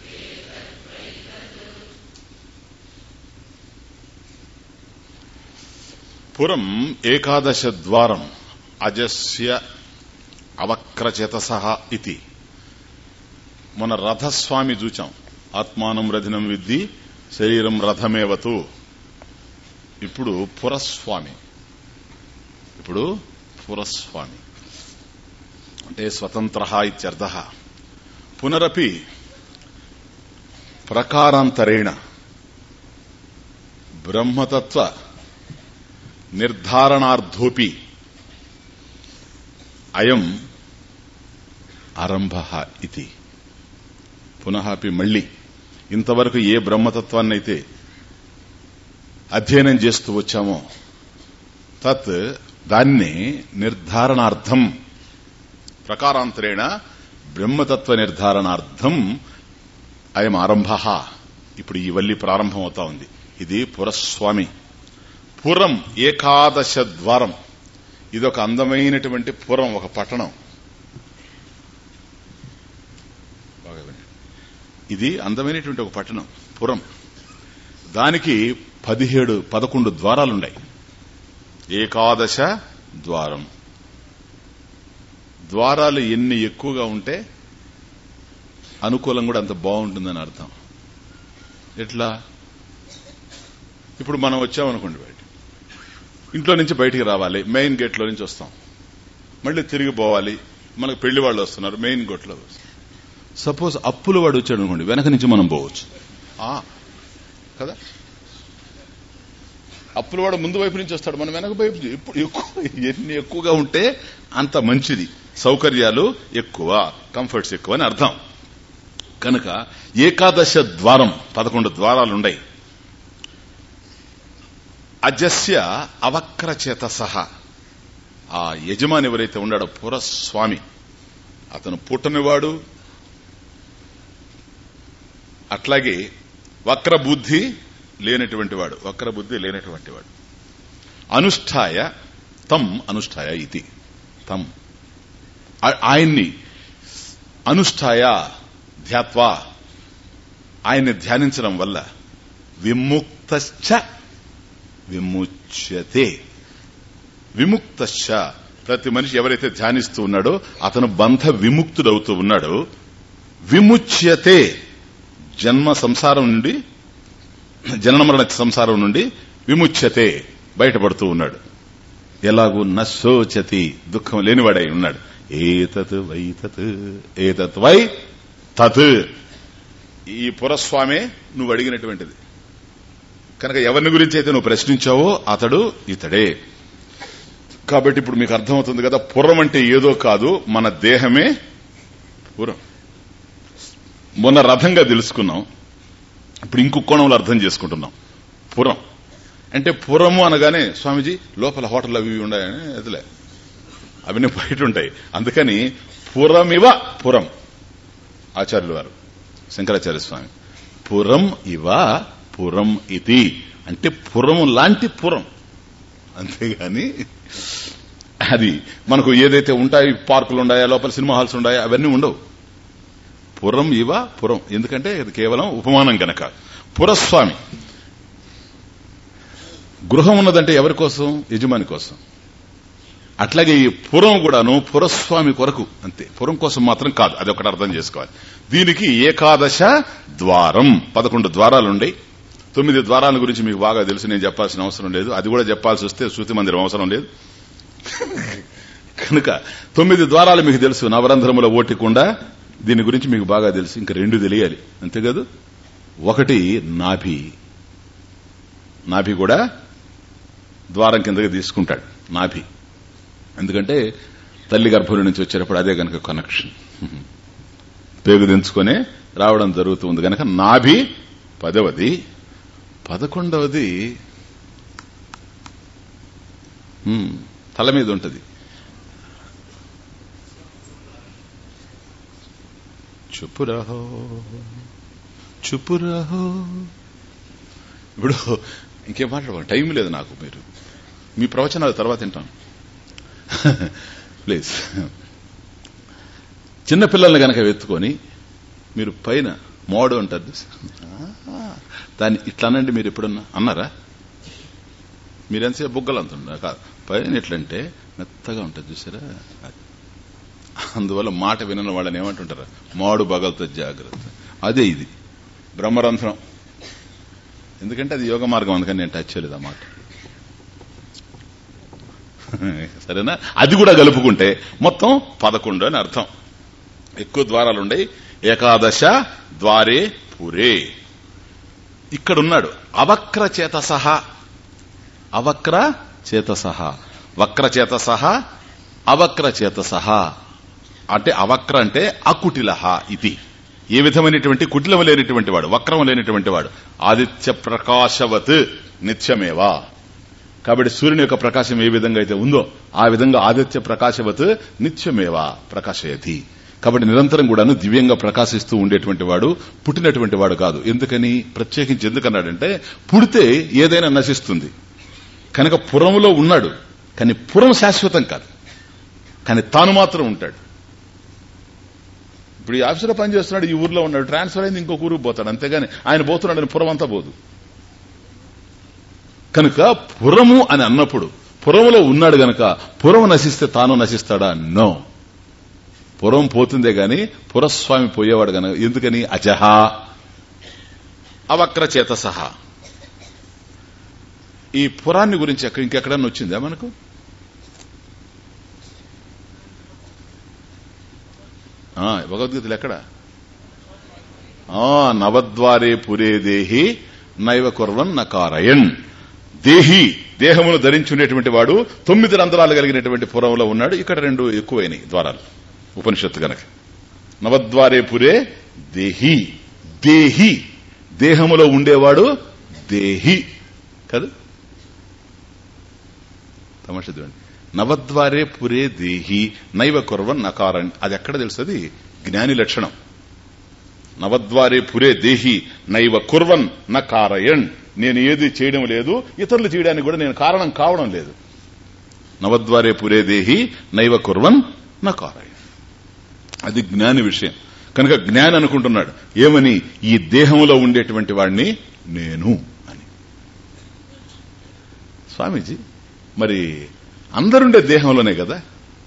పురం ఏకాదశ ద్వారం అజస్య అవక్రచేతస ఇది మన రథస్వామి చూచాం ఆత్మానం రథినం విద్ది శరీరం రథమేవతు ఇప్పుడు పురస్వామి ఇప్పుడు పురస్వామి అంటే స్వతంత్ర ఇత్యర్థ పునరపి ప్రకారాంతరేణ బ్రహ్మతత్వ నిర్ధారణార్థోపి అయం ఆరంభ ఇది పునః అపి మళ్ళీ ఇంతవరకు ఏ బ్రహ్మతత్వాన్నైతే అధ్యయనం చేస్తూ వచ్చామో తత్ దాన్ని నిర్ధారణార్థం ప్రకారాంతరేణ బ్రహ్మతత్వ నిర్ధారణార్థం అయం ఆరంభ ఇప్పుడు ఈ వల్లి ప్రారంభం అవుతా ఉంది ఇది పురస్వామి పురం ఏకాదశ ద్వారం ఇది ఒక అందమైనటువంటి పురం ఒక పట్టణం బాగా వినండి. ఇది అందమైనటువంటి ఒక పట్టణం పురం దానికి పదిహేడు పదకొండు ద్వారాలున్నాయి ఏకాదశ ద్వారం ద్వారాలు ఎన్ని ఎక్కువగా ఉంటే అనుకూలం కూడా అంత బాగుంటుందని అర్థం ఎట్లా ఇప్పుడు మనం వచ్చామనుకోండి బయట ఇంట్లో నుంచి బయటికి రావాలి మెయిన్ గేట్ లో నుంచి వస్తాం మళ్ళీ తిరిగి పోవాలి మనకు పెళ్లి వాళ్ళు వస్తున్నారు మెయిన్ గేట్ లో సపోజ్ అప్పుల వాడు వచ్చాడు అనుకోండి వెనక నుంచి మనం పోవచ్చు ఆ, కదా అప్పుల వాడు ముందు వైపు నుంచి వస్తాడు మనం వెనక వైపు నుంచి. ఇప్పుడు ఎక్కువ ఎన్ని ఎక్కువగా ఉంటే అంత మంచిది సౌకర్యాలు ఎక్కువ కంఫర్ట్స్ ఎక్కువ అని అర్థం కనుక ఏకాదశ ద్వారం పదకొండు ద్వారాలుండయి అజస్య అవక్ర చేత సహా ఆ యజమాని ఎవరైతే ఉన్నాడో పురస్వామి అతను పుట్టనివాడు అట్లాగే వక్ర బుద్ధి లేనటువంటి వాడు వక్ర బుద్ధి లేనటువంటి వాడు అనుష్ఠాయ తం అనుష్ఠాయ ఇది తం ఆ- ఆయన్ని అనుష్ఠాయ ధ్యాత్వా ఆయన్ని ధ్యానించడం వల్ల విముక్తశ్చ విముచ్యతే విముక్తశ్చ ప్రతి మనిషి ఎవరైతే ధ్యానిస్తూ ఉన్నాడో అతను బంధ విముక్తుడవుతూ ఉన్నాడో విముచ్యతే జన్మ సంసారం నుండి జనన మరణ సంసారం నుండి విముచ్యతే బయటపడుతూ ఉన్నాడు ఎలాగూ నశోచతి దుఃఖం లేనివాడై ఉన్నాడు ఏతత్ వై తత్ ఏతత్ వై తత్ ఈ పురస్వామే నువ్వు అడిగినటువంటిది కనుక ఎవరిని గురించి అయితే నువ్వు ప్రశ్నించావో అతడు ఇతడే కాబట్టి ఇప్పుడు మీకు అర్థమవుతుంది కదా పురం అంటే ఏదో కాదు మన దేహమే పురం మొన్న రథంగా తెలుసుకున్నాం ఇప్పుడు ఇంకొక కోణంలో అర్థం చేసుకుంటున్నాం పురం అంటే పురము అనగానే స్వామీజీ లోపల హోటల్ అవి ఇవి ఉన్నాయని అదిలే అవన్నీ బయట ఉంటాయి అందుకని పురమివ పురం ఆచార్యులు వారు శంకరాచార్య స్వామి పురం ఇవ పురం ఇది అంటే పురము లాంటి పురం అంతేగాని అది మనకు ఏదైతే ఉంటాయి పార్కులు ఉన్నాయా లోపల సినిమా హాల్స్ ఉన్నాయా అవన్నీ ఉండవు పురం ఇవ పురం ఎందుకంటే ఇది కేవలం ఉపమానం గనక పురస్వామి గృహం ఉన్నదంటే ఎవరి కోసం యజమాని కోసం అట్లాగే ఈ పురం కూడాను పురస్వామి కొరకు అంతే పురం కోసం మాత్రం కాదు అది ఒకటి అర్థం చేసుకోవాలి దీనికి ఏకాదశ ద్వారం పదకొండు ద్వారాలుండే తొమ్మిది ద్వారాల గురించి మీకు బాగా తెలుసు నేను చెప్పాల్సిన అవసరం లేదు అది కూడా చెప్పాల్సి వస్తే శృతి మందిరం అవసరం లేదు కనుక తొమ్మిది ద్వారాలు మీకు తెలుసు నవరంధ్రముల ఓటికుండా దీని గురించి మీకు బాగా తెలుసు ఇంకా రెండు తెలియాలి అంతే కాదు ఒకటి నాభి నాభి కూడా ద్వారం కిందకి తీసుకుంటాడు నాభి ఎందుకంటే తల్లి గర్భం నుంచి వచ్చేటప్పుడు అదే గనక కనెక్షన్ పేగు దించుకొని రావడం జరుగుతుంది గనక నాభి పదవది పదకొండవది హ్మ్, తల మీద ఉంటది చుపురహో చుపురహో ఇప్పుడు ఇంకేం మాట్లాడుకో టైం లేదు నాకు మీరు మీ ప్రవచనాలు తర్వాత వింటాను ప్లీజ్ చిన్నపిల్లల్ని గనక వెతుకొని మీరు పైన మోడు అంటారు ఆ, దాన్ని ఇట్లా అనండి మీరు ఎప్పుడన్నా అన్నారా మీరెంతసేపు బుగ్గలు అంటుండ కాదు పైన ఎట్లంటే మెత్తగా ఉంటుంది చూసారా అది. అందువల్ల మాట వినని వాళ్ళని ఏమంటుంటారు మాడు బగలతో జాగ్రత్త అదే ఇది బ్రహ్మరంధ్రం ఎందుకంటే అది యోగ మార్గం అందుకని నేను టచ్ చేయలేదు ఆ మాట సరేనా అది కూడా కలుపుకుంటే మొత్తం పదకొండు అని అర్థం ఎక్కువ ద్వారాలుండే ఏకాదశ ద్వారే పురే ఇక్కడున్నాడు అవక్ర చేత సహా అవక్ర చేత సహా వక్ర చేత సహా అవక్ర చేత సహా అంటే అవక్ర అంటే అకుటిలహ ఇది ఏ విధమైనటువంటి కుటిలం లేనటువంటి వాడు వక్రం లేనటువంటి వాడు ఆదిత్య ప్రకాశవత్ నిత్యమేవా కాబట్టి సూర్యుని యొక్క ప్రకాశం ఏ విధంగా అయితే ఉందో ఆ విధంగా ఆదిత్య ప్రకాశవత్ నిత్యమేవా ప్రకాశయతి కాబట్టి నిరంతరం కూడాను దివ్యంగా ప్రకాశిస్తూ ఉండేటువంటి వాడు పుట్టినటువంటి వాడు కాదు ఎందుకని ప్రత్యేకించి ఎందుకన్నాడంటే పుడితే ఏదైనా నశిస్తుంది కనుక పురములో ఉన్నాడు కానీ పురం శాశ్వతం కాదు కానీ తాను మాత్రం ఉంటాడు ఇప్పుడు ఈ ఆఫీసులో పనిచేస్తున్నాడు ఈ ఊర్లో ఉన్నాడు ట్రాన్స్ఫర్ అయింది ఇంకొక ఊరికి పోతాడు అంతేగాని ఆయన పోతున్నాడని పురం అంతా పోదు కనుక పురము అని అన్నప్పుడు పురములో ఉన్నాడు గనక పురం నశిస్తే తాను నశిస్తాడా నో పురం పోతుందే గాని పురస్వామి పోయేవాడు గనక ఎందుకని అజహ అవక్ర చేత సహా ఈ పురాన్ని గురించి ఎక్కడ ఇంకెక్కడన్నా వచ్చిందా మనకు ఆ, భగవద్గీతలు ఎక్కడ ఆ, నవద్వారే పురే దేహి నైవ కుర్వన్ నకారయన్ దేహి దేహమును ధరించుండేటువంటి వాడు తొమ్మిది రంధ్రాలు కలిగినటువంటి పురంలో ఉన్నాడు ఇక్కడ రెండు ఎక్కువైనవి ద్వారాలు ఉపనిషత్తు గనక నవద్వారే పురే దేహి దేహి దేహములో ఉండేవాడు దేహి కదా తమాషా చూడండి నవద్వారే పురే దేహి నైవ కుర్వన్ నకారన్ అది ఎక్కడ తెలుస్తుంది జ్ఞాని లక్షణం నవద్వారే పురే దేహి నైవ కుర్వన్ నకారయన్ నేను ఏది చేయడం లేదు ఇతరులు చేయడానికి కూడా నేను కారణం కావడం లేదు నవద్వారే పురే దేహి నైవ కుర్వన్ నకారయన్ అది జ్ఞాని విషయం కనుక జ్ఞాని అనుకుంటున్నాడు ఏమని ఈ దేహంలో ఉండేటువంటి వాడిని నేను అని స్వామీజీ మరి అందరుండే దేహంలోనే కదా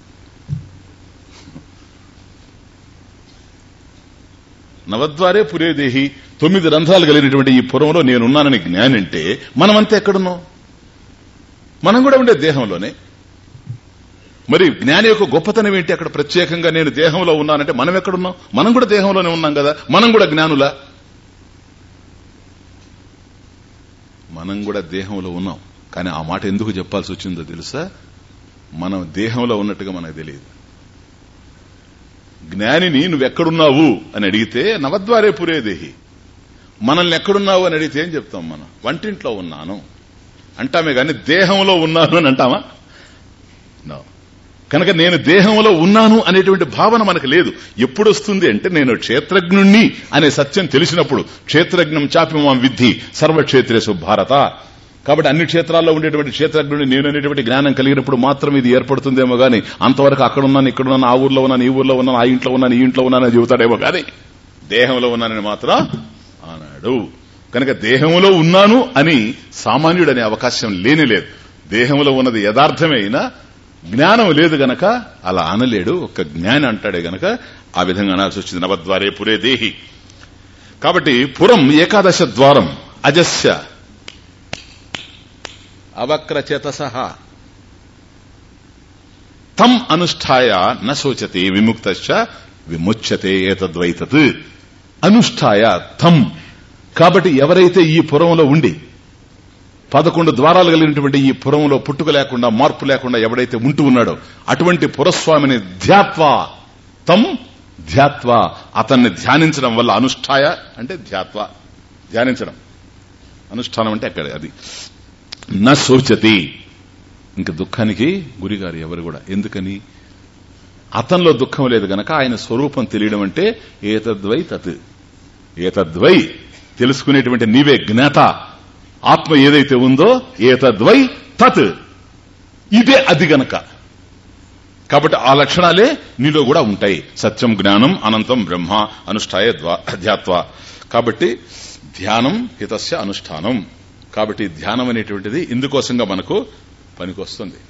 నవద్వారే పురేదేహి తొమ్మిది రంధ్రాలు కలిగినటువంటి ఈ పురంలో నేనున్నానని జ్ఞాని అంటే మనమంతా ఎక్కడున్నాం మనం కూడా ఉండే దేహంలోనే మరి జ్ఞాని యొక్క గొప్పతనం ఏంటి అక్కడ ప్రత్యేకంగా నేను దేహంలో ఉన్నానంటే మనం ఎక్కడున్నాం మనం కూడా దేహంలోనే ఉన్నాం కదా మనం కూడా జ్ఞానులా మనం కూడా దేహంలో ఉన్నాం కానీ ఆ మాట ఎందుకు చెప్పాల్సి వచ్చిందో తెలుసా మనం దేహంలో ఉన్నట్టుగా మనకు తెలియదు జ్ఞానిని నువ్వెక్కడున్నావు అని అడిగితే నవద్వారే పురేదేహి మనల్ని ఎక్కడున్నావు అని అడిగితే ఏం చెప్తాం మనం వంటింట్లో ఉన్నాను అంటామే గాని దేహంలో ఉన్నాను అని అంటామా No. కనుక నేను దేహంలో ఉన్నాను అనేటువంటి భావన మనకు లేదు ఎప్పుడు వస్తుంది అంటే నేను క్షేత్రజ్ఞుణ్ణి అనే సత్యం తెలిసినప్పుడు క్షేత్రజ్ఞం చాపిమాం విద్ధి సర్వక్షేత్రేసు భారత కాబట్టి అన్ని క్షేత్రాల్లో ఉండేటువంటి క్షేత్రజ్ఞుని నేను అనేటువంటి జ్ఞానం కలిగినప్పుడు మాత్రం ఇది ఏర్పడుతుందేమో గానీ అంతవరకు అక్కడ ఉన్నాను ఇక్కడ ఉన్నాను ఆ ఊర్లో ఉన్నాను ఈ ఊర్లో ఉన్నాను ఆ ఇంట్లో ఉన్నాను ఈ ఇంట్లో ఉన్నాను అని చెబుతాడేమో గానీ దేహంలో ఉన్నానని మాత్రం అన్నాడు కనుక దేహంలో ఉన్నాను అని సామాన్యుడు అనే అవకాశం లేని లేదు దేహంలో ఉన్నది యథార్థమే అయినా జ్ఞానం లేదు గనక అలా అనలేడు ఒక జ్ఞాని అంటాడే గనక ఆ విధంగా అనాల్సి వచ్చింది నవద్వారే పురే దేహి కాబట్టి పురం ఏకాదశ ద్వారం అజస్య అవక్రచేతస తం అనుష్ఠాయ న శోచతే విముక్త విముచ్యతే ఏతద్వైతత్ అనుష్ఠాయ తం కాబట్టి ఎవరైతే ఈ పురంలో ఉండి పదకొండు ద్వారాలు కలిగినటువంటి ఈ పురంలో పుట్టుక లేకుండా మార్పు లేకుండా ఎవడైతే ఉంటూ ఉన్నాడో అటువంటి పురస్వామిని ధ్యాత్వా తం ధ్యాత్వా అతన్ని ధ్యానించడం వల్ల అనుష్ఠాయ అంటే ధ్యాత్వా ధ్యానించడం అనుష్ఠానం అంటే అక్కడ అది నా శోచతి ఇంక దుఃఖానికి గురిగారు ఎవరు కూడా ఎందుకని అతనిలో దుఃఖం లేదు గనక ఆయన స్వరూపం తెలియడం అంటే ఏతద్వై తత్ ఏతద్వై తెలుసుకునేటువంటి నీవే జ్ఞాత ఆత్మ ఏదైతే ఉందో ఏతద్వై తత్ ఇదే అది గనక కాబట్టి ఆ లక్షణాలే నీలో కూడా ఉంటాయి సత్యం జ్ఞానం అనంతం బ్రహ్మ అనుష్ఠాయ ద్వా- ధ్యాత్వ కాబట్టి ధ్యానం హితస్య అనుష్ఠానం కాబట్టి ధ్యానం అనేటువంటిది ఇందుకోసంగా మనకు పనికొస్తుంది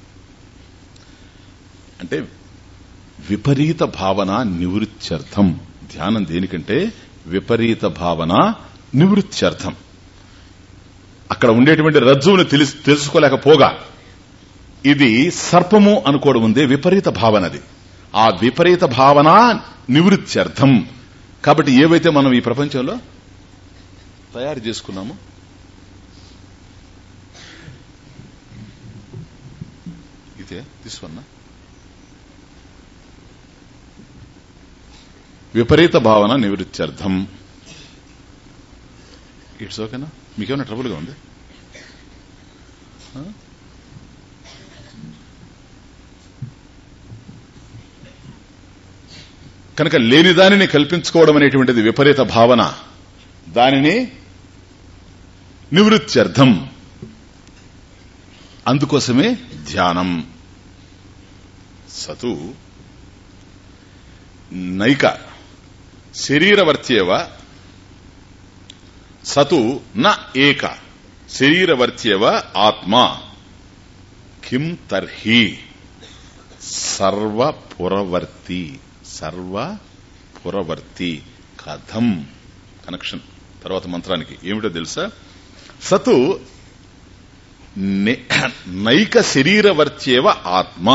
అంటే విపరీత భావన నివృత్త్యర్థం ధ్యానం దేనికంటే విపరీత భావన నివృత్త్యర్థం అక్కడ ఉండేటువంటి రజ్జువును తెలుసు తెలుసుకోలేకపోగా ఇది సర్పము అనుకోవడం ఉందే విపరీత భావనది ఆ విపరీత భావన నివృత్త్యర్థం కాబట్టి ఏవైతే మనం ఈ ప్రపంచంలో తయారు చేసుకున్నామో ఇదే తీసుకున్నా విపరీత భావన నివృత్త్యర్థం ఇట్స్ ఓకేనా మీకేమైనా ట్రబుల్గా ఉంది ఆ? కనుక లేని దానిని కల్పించుకోవడం అనేటువంటిది విపరీత భావన దానిని నివృత్త్యర్థం అందుకోసమే ధ్యానం సతు నైక శరీరవర్త్యేవ సతు న ఏక శరీరవర్త్యేవ ఆత్మ కిం తర్హి సర్వపురవర్తి సర్వపురవర్తి కథం కనెక్షన్ తర్వాత మంత్రానికి ఏమిటో తెలుసా సతు నే- నైక శరీరవర్త్యేవ ఆత్మ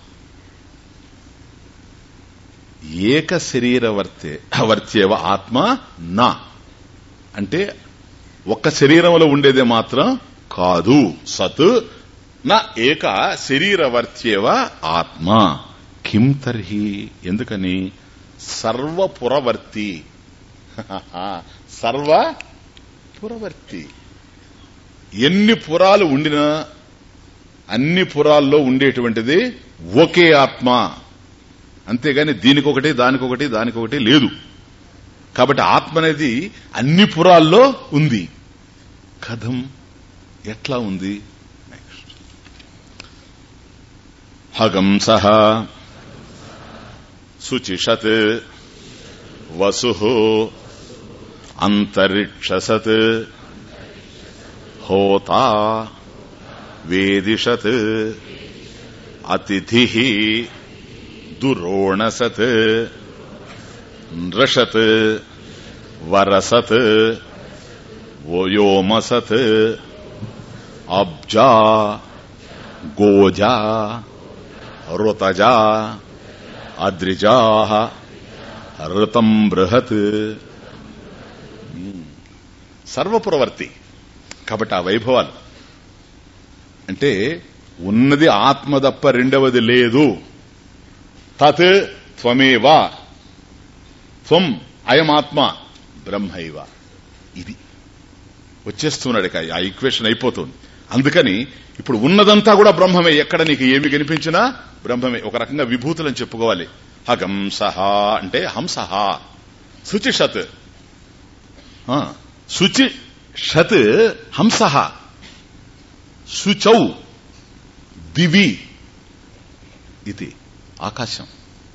ఏక శరీరవర్తే వర్త్యేవ ఆత్మ నా అంటే ఒక్క శరీరంలో ఉండేదే మాత్రం కాదు సత్ నా ఏక శరీరవర్త్యేవ ఆత్మ కిం తర్హి ఎందుకని సర్వపురవర్తి సర్వ పురవర్తి ఎన్ని పురాలు ఉండినా అన్ని పురాల్లో ఉండేటువంటిది ఒకే ఆత్మ అంతేగాని దీనికొకటి దానికొకటి దానికొకటి లేదు కాబట్టి ఆత్మ అనేది అన్ని పురాల్లో ఉంది కథం ఎట్లా ఉంది హగంస శుచిషత్ వసు అంతరిక్షసత్ హోతా వేదిషత్ అతిథి దురోణసత్ నృషత్ వరసత్ వ్యోమసత్ అబ్జా గోజా రుతజా అద్రిజా ఋతం బృహత్ సర్వపురవర్తి కాబట్టి ఆ వైభవాలు అంటే ఉన్నది ఆత్మ తప్ప రెండవది లేదు తత్ త్వమేవా త్వం అయమాత్మ బ్రహ్మైవ ఇది వచ్చేస్తున్నాడు ఇక ఆ ఈక్వేషన్ అయిపోతుంది అందుకని ఇప్పుడు ఉన్నదంతా కూడా బ్రహ్మమే ఎక్కడ నీకు ఏమి కనిపించినా బ్రహ్మమే ఒక రకంగా విభూతులని చెప్పుకోవాలి హగంసహ అంటే హంసహ శుచిషత్ ఆ, శుచి షత్ హంసహ శుచౌ దివి ఇది ఆకాశం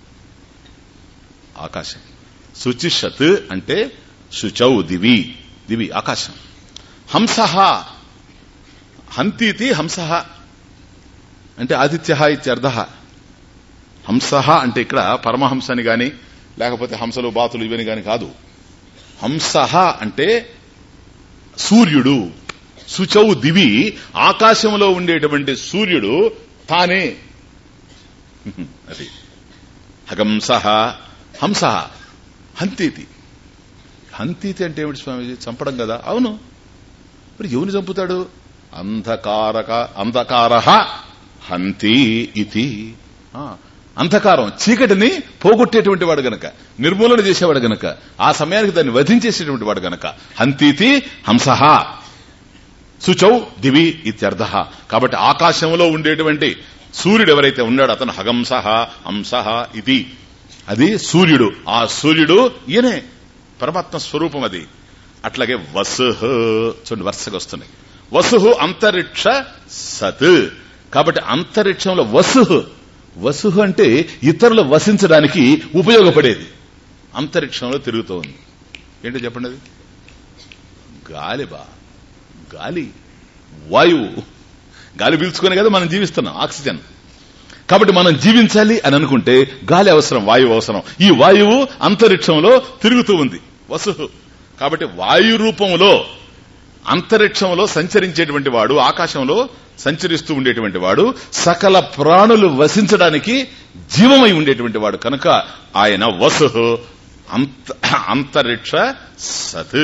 ఆకాశం శుచిషత్ అంటే శుచౌ దివి దివి ఆకాశం హంసహ హంతీతి హంసహ అంటే ఆదిత్య ఇత్యర్థ హంసహ అంటే ఇక్కడ పరమహంసని గాని లేకపోతే హంసలు బాతులు ఇవని గాని కాదు హంసహ అంటే సూర్యుడు శుచౌ దివి ఆకాశంలో ఉండేటువంటి సూర్యుడు తానే అది హగంస హంస హంతీతి హంతీతి అంటే ఏమిటి స్వామీజీ చంపడం కదా అవును మరి ఎవరిని చంపుతాడు అంధకారక అంధకార హంతి ఇది ఆ, అంధకారం చీకటిని పోగొట్టేటువంటి వాడు గనక నిర్మూలన చేసేవాడు గనక ఆ సమయానికి దాన్ని వధించేసేటువంటి వాడు గనక హంతీతి హంసహ శుచౌ దివి ఇత్యర్థ కాబట్టి ఆకాశంలో ఉండేటువంటి సూర్యుడు ఎవరైతే ఉన్నాడో అతను హగంసహ హంసహ ఇది అది సూర్యుడు ఆ సూర్యుడు ఈయనే పరమాత్మ స్వరూపం అది అట్లాగే వసు చూడండి వరుసగా వస్తున్నాయి వసు అంతరిక్ష సత్ కాబట్టి అంతరిక్షంలో వసు వసు అంటే ఇతరులు వసించడానికి ఉపయోగపడేది అంతరిక్షంలో తిరుగుతూ ఉంది ఏంటో చెప్పండి అది గాలి బా గాలి వాయువు గాలి పీల్చుకునే కదా మనం జీవిస్తున్నాం ఆక్సిజన్ కాబట్టి మనం జీవించాలి అని అనుకుంటే గాలి అవసరం వాయువు అవసరం ఈ వాయువు అంతరిక్షంలో తిరుగుతూ ఉంది వసు కాబట్టి వాయు రూపంలో అంతరిక్షంలో సంచరించేటువంటి వాడు ఆకాశంలో సంచరిస్తూ ఉండేటువంటి వాడు సకల ప్రాణులు వసించడానికి జీవమై ఉండేటువంటి వాడు కనుక ఆయన వసు అంత అంతరిక్ష సత్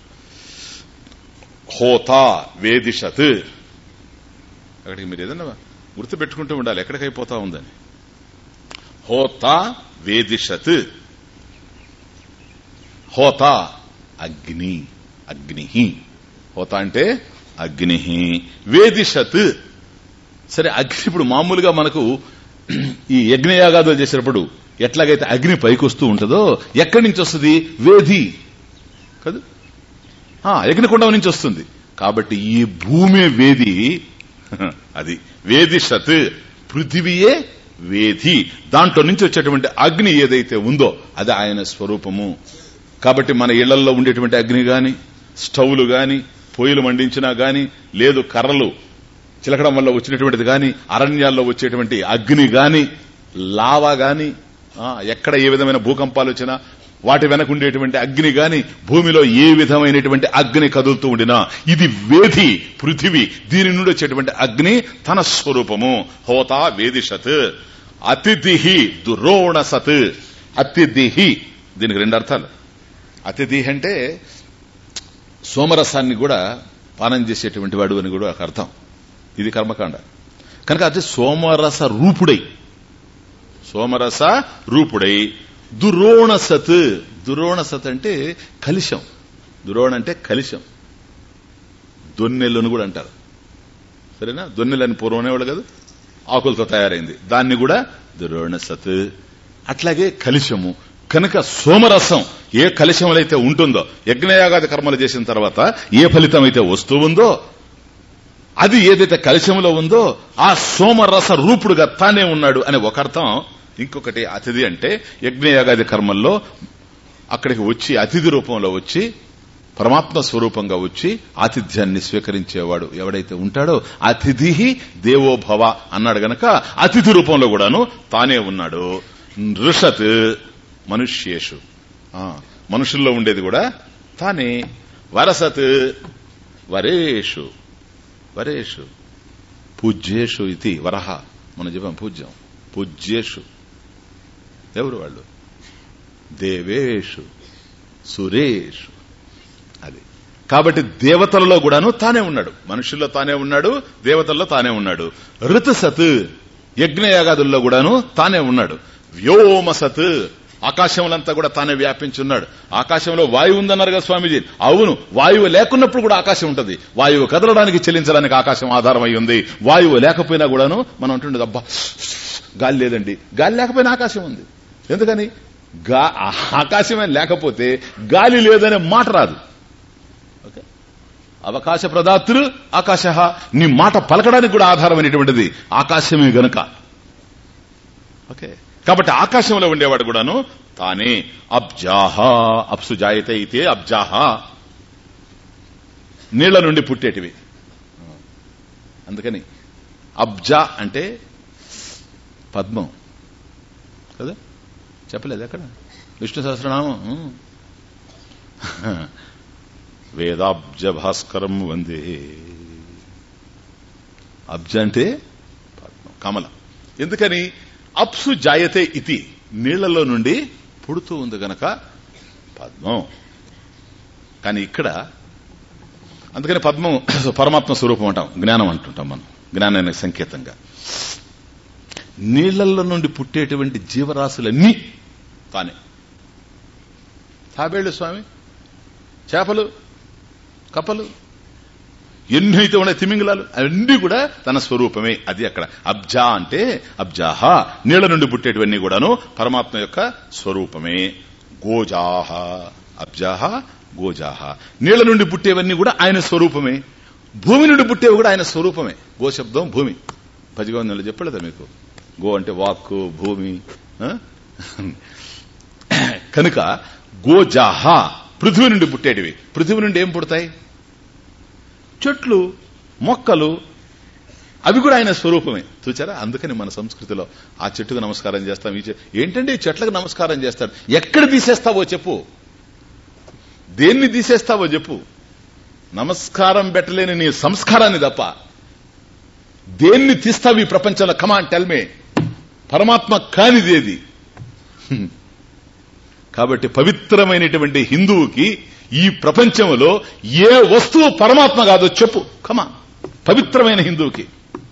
హోతా వేదిషత్ అక్కడికి మీరు ఏదన్నా గుర్తు పెట్టుకుంటూ ఉండాలి ఎక్కడికి అయిపోతా ఉందని హోతా వేదిషత్ హోతా అగ్ని అగ్ని హోతా అంటే అగ్ని వేదిషత్ సరే అగ్ని ఇప్పుడు మామూలుగా మనకు ఈ యజ్ఞయాగాదులు చేసేటప్పుడు ఎట్లాగైతే అగ్ని పైకి వస్తూ ఉంటుందో ఎక్కడి నుంచి వస్తుంది వేది కదా ఆ, యజ్ఞకుండం నుంచి వస్తుంది కాబట్టి ఈ భూమి వేది అది వేది షత్ పృథివీయే వేది దాంట్లో నుంచి వచ్చేటువంటి అగ్ని ఏదైతే ఉందో అది ఆయన స్వరూపము కాబట్టి మన ఇళ్లలో ఉండేటువంటి అగ్ని గాని స్టవ్లు గాని పొయ్యిలు మండించినా గాని లేదు కర్రలు చిలకడం వల్ల వచ్చినటువంటిది గాని అరణ్యాల్లో వచ్చేటువంటి అగ్ని గాని లావా గాని ఆ, ఎక్కడ ఏ విధమైన భూకంపాలు వచ్చినా వాటి వెనక ఉండేటువంటి అగ్ని గాని భూమిలో ఏ విధమైనటువంటి అగ్ని కదులుతూ ఉండినా ఇది వేది పృథివీ దీని నుండి వచ్చేటువంటి అగ్ని తన స్వరూపము హోతా వేదిషత్ అతిథి దురోణ సత్ అతిథి దీనికి రెండు అర్థాలు అతిథి అంటే సోమరసాన్ని కూడా పానం చేసేటువంటి వాడు అని కూడా ఒక అర్థం ఇది కర్మకాండ కనుక అది సోమరస రూపుడై సోమరస రూపుడై దురోణ సత్ దురోణ సత్ అంటే కలిశం దురోణ అంటే కలిశం దొన్నెలను కూడా అంటారు సరేనా దొన్నెలని పూర్వం అనేవాళ్ళు కదా ఆకులతో తయారైంది దాన్ని కూడా దురోణ సత్ అట్లాగే కలిశము కనుక సోమరసం ఏ కలిశంలో అయితే ఉంటుందో యజ్ఞయాగాది కర్మలు చేసిన తర్వాత ఏ ఫలితం అయితే వస్తూ ఉందో అది ఏదైతే కలిశంలో ఉందో ఆ సోమరస రూపుడుగా తానే ఉన్నాడు అనే ఒక అర్థం ఇంకొకటి అతిథి అంటే యజ్ఞయాగాది కర్మల్లో అక్కడికి వచ్చి అతిథి రూపంలో వచ్చి పరమాత్మ స్వరూపంగా వచ్చి ఆతిథ్యాన్ని స్వీకరించేవాడు ఎవడైతే ఉంటాడో అతిథి దేవోభవ అన్నాడు గనక అతిథి రూపంలో కూడాను తానే ఉన్నాడు నృషత్ మనుష్యేషు ఆ, మనుషుల్లో ఉండేది కూడా తానే వరసత్ వరేషు వరేషు పూజ్యేషు ఇది వరహ మనం చెప్పాం పూజ్యం పూజ్యేషు ఎవరు వాళ్ళు దేవేషు సురేషు అది కాబట్టి దేవతలలో కూడాను తానే ఉన్నాడు మనుషుల్లో తానే ఉన్నాడు దేవతల్లో తానే ఉన్నాడు ఋతుసత్ యజ్ఞయాగాదుల్లో కూడాను తానే ఉన్నాడు వ్యోమసత్ ఆకాశంలంతా కూడా తానే వ్యాపించున్నాడు ఆకాశంలో వాయువు ఉందన్నారు కదా స్వామీజీ అవును వాయువు లేకున్నప్పుడు కూడా ఆకాశం ఉంటుంది వాయువు కదలడానికి చెల్లించడానికి ఆకాశం ఆధారం అయి ఉంది వాయువు లేకపోయినా కూడాను మనం అంటుండేది అబ్బా గాలి లేదండి గాలి లేకపోయినా ఆకాశం ఉంది ఎందుకని గా ఆకాశమే లేకపోతే గాలి లేదనే మాట రాదు ఓకే అవకాశ ప్రదాతృ ఆకాశ నీ మాట పలకడానికి కూడా ఆధారమైనటువంటిది ఆకాశమే గనుక ఓకే కాబట్టి ఆకాశంలో ఉండేవాడు కూడాను తానే అబ్జాహ అప్సు జాయతే అయితే అబ్జాహ నీళ్ల నుండి పుట్టేటివి అందుకని అబ్జా అంటే పద్మం కదా చెప్పలేదు ఎక్కడ విష్ణు సహస్రనామం ఉం. వేదాబ్జ భాస్కరం వందే అబ్జ అంటే పద్మం కమల ఎందుకని అప్సు జాయతే ఇతి నీళ్లలో నుండి పుడుతూ ఉంది గనక పద్మం కానీ ఇక్కడ అందుకని పద్మం పరమాత్మ స్వరూపం అంటాం జ్ఞానం అంటుంటాం మనం జ్ఞానానికి సంకేతంగా నీళ్లలో నుండి పుట్టేటువంటి జీవరాశులన్నీ తానే తాబేళ్లు స్వామి చేపలు కప్పలు ఎన్ని అయితే ఉన్నాయి తిమింగలాలు అవన్నీ కూడా తన స్వరూపమే అది అక్కడ అబ్జా అంటే అబ్జాహ నీళ్ల నుండి పుట్టేటివన్నీ కూడాను పరమాత్మ యొక్క స్వరూపమే గోజాహ అబ్జాహ గోజాహ నీళ్ల నుండి పుట్టేవన్నీ కూడా ఆయన స్వరూపమే భూమి నుండి పుట్టేవి కూడా ఆయన స్వరూపమే గో శబ్దం భూమి పదిగొందలు చెప్పలేదా మీకు గో అంటే వాక్కు భూమి ఆ? కనుక గోజాహ పృథ్వీ నుండి పుట్టేటివి పృథ్వీ నుండి ఏం పుడతాయి చెట్లు మొక్కలు అవి కూడా ఆయన స్వరూపమే చూచారా అందుకని మన సంస్కృతిలో ఆ చెట్టుకు నమస్కారం చేస్తాం ఈ చె- ఏంటంటే ఈ చెట్లకు నమస్కారం చేస్తాడు ఎక్కడ తీసేస్తావో చెప్పు దేన్ని తీసేస్తావో చెప్పు నమస్కారం పెట్టలేని నీ సంస్కారాన్ని తప్ప దేన్ని తీస్తావు ఈ ప్రపంచంలో కమాన్ టెల్మే పరమాత్మ కానిదేది హ్మ్. కాబట్టి పవిత్రమైనటువంటి హిందువుకి ఈ ప్రపంచంలో ఏ వస్తువు పరమాత్మ కాదో చెప్పు కమా పవిత్రమైన హిందువుకి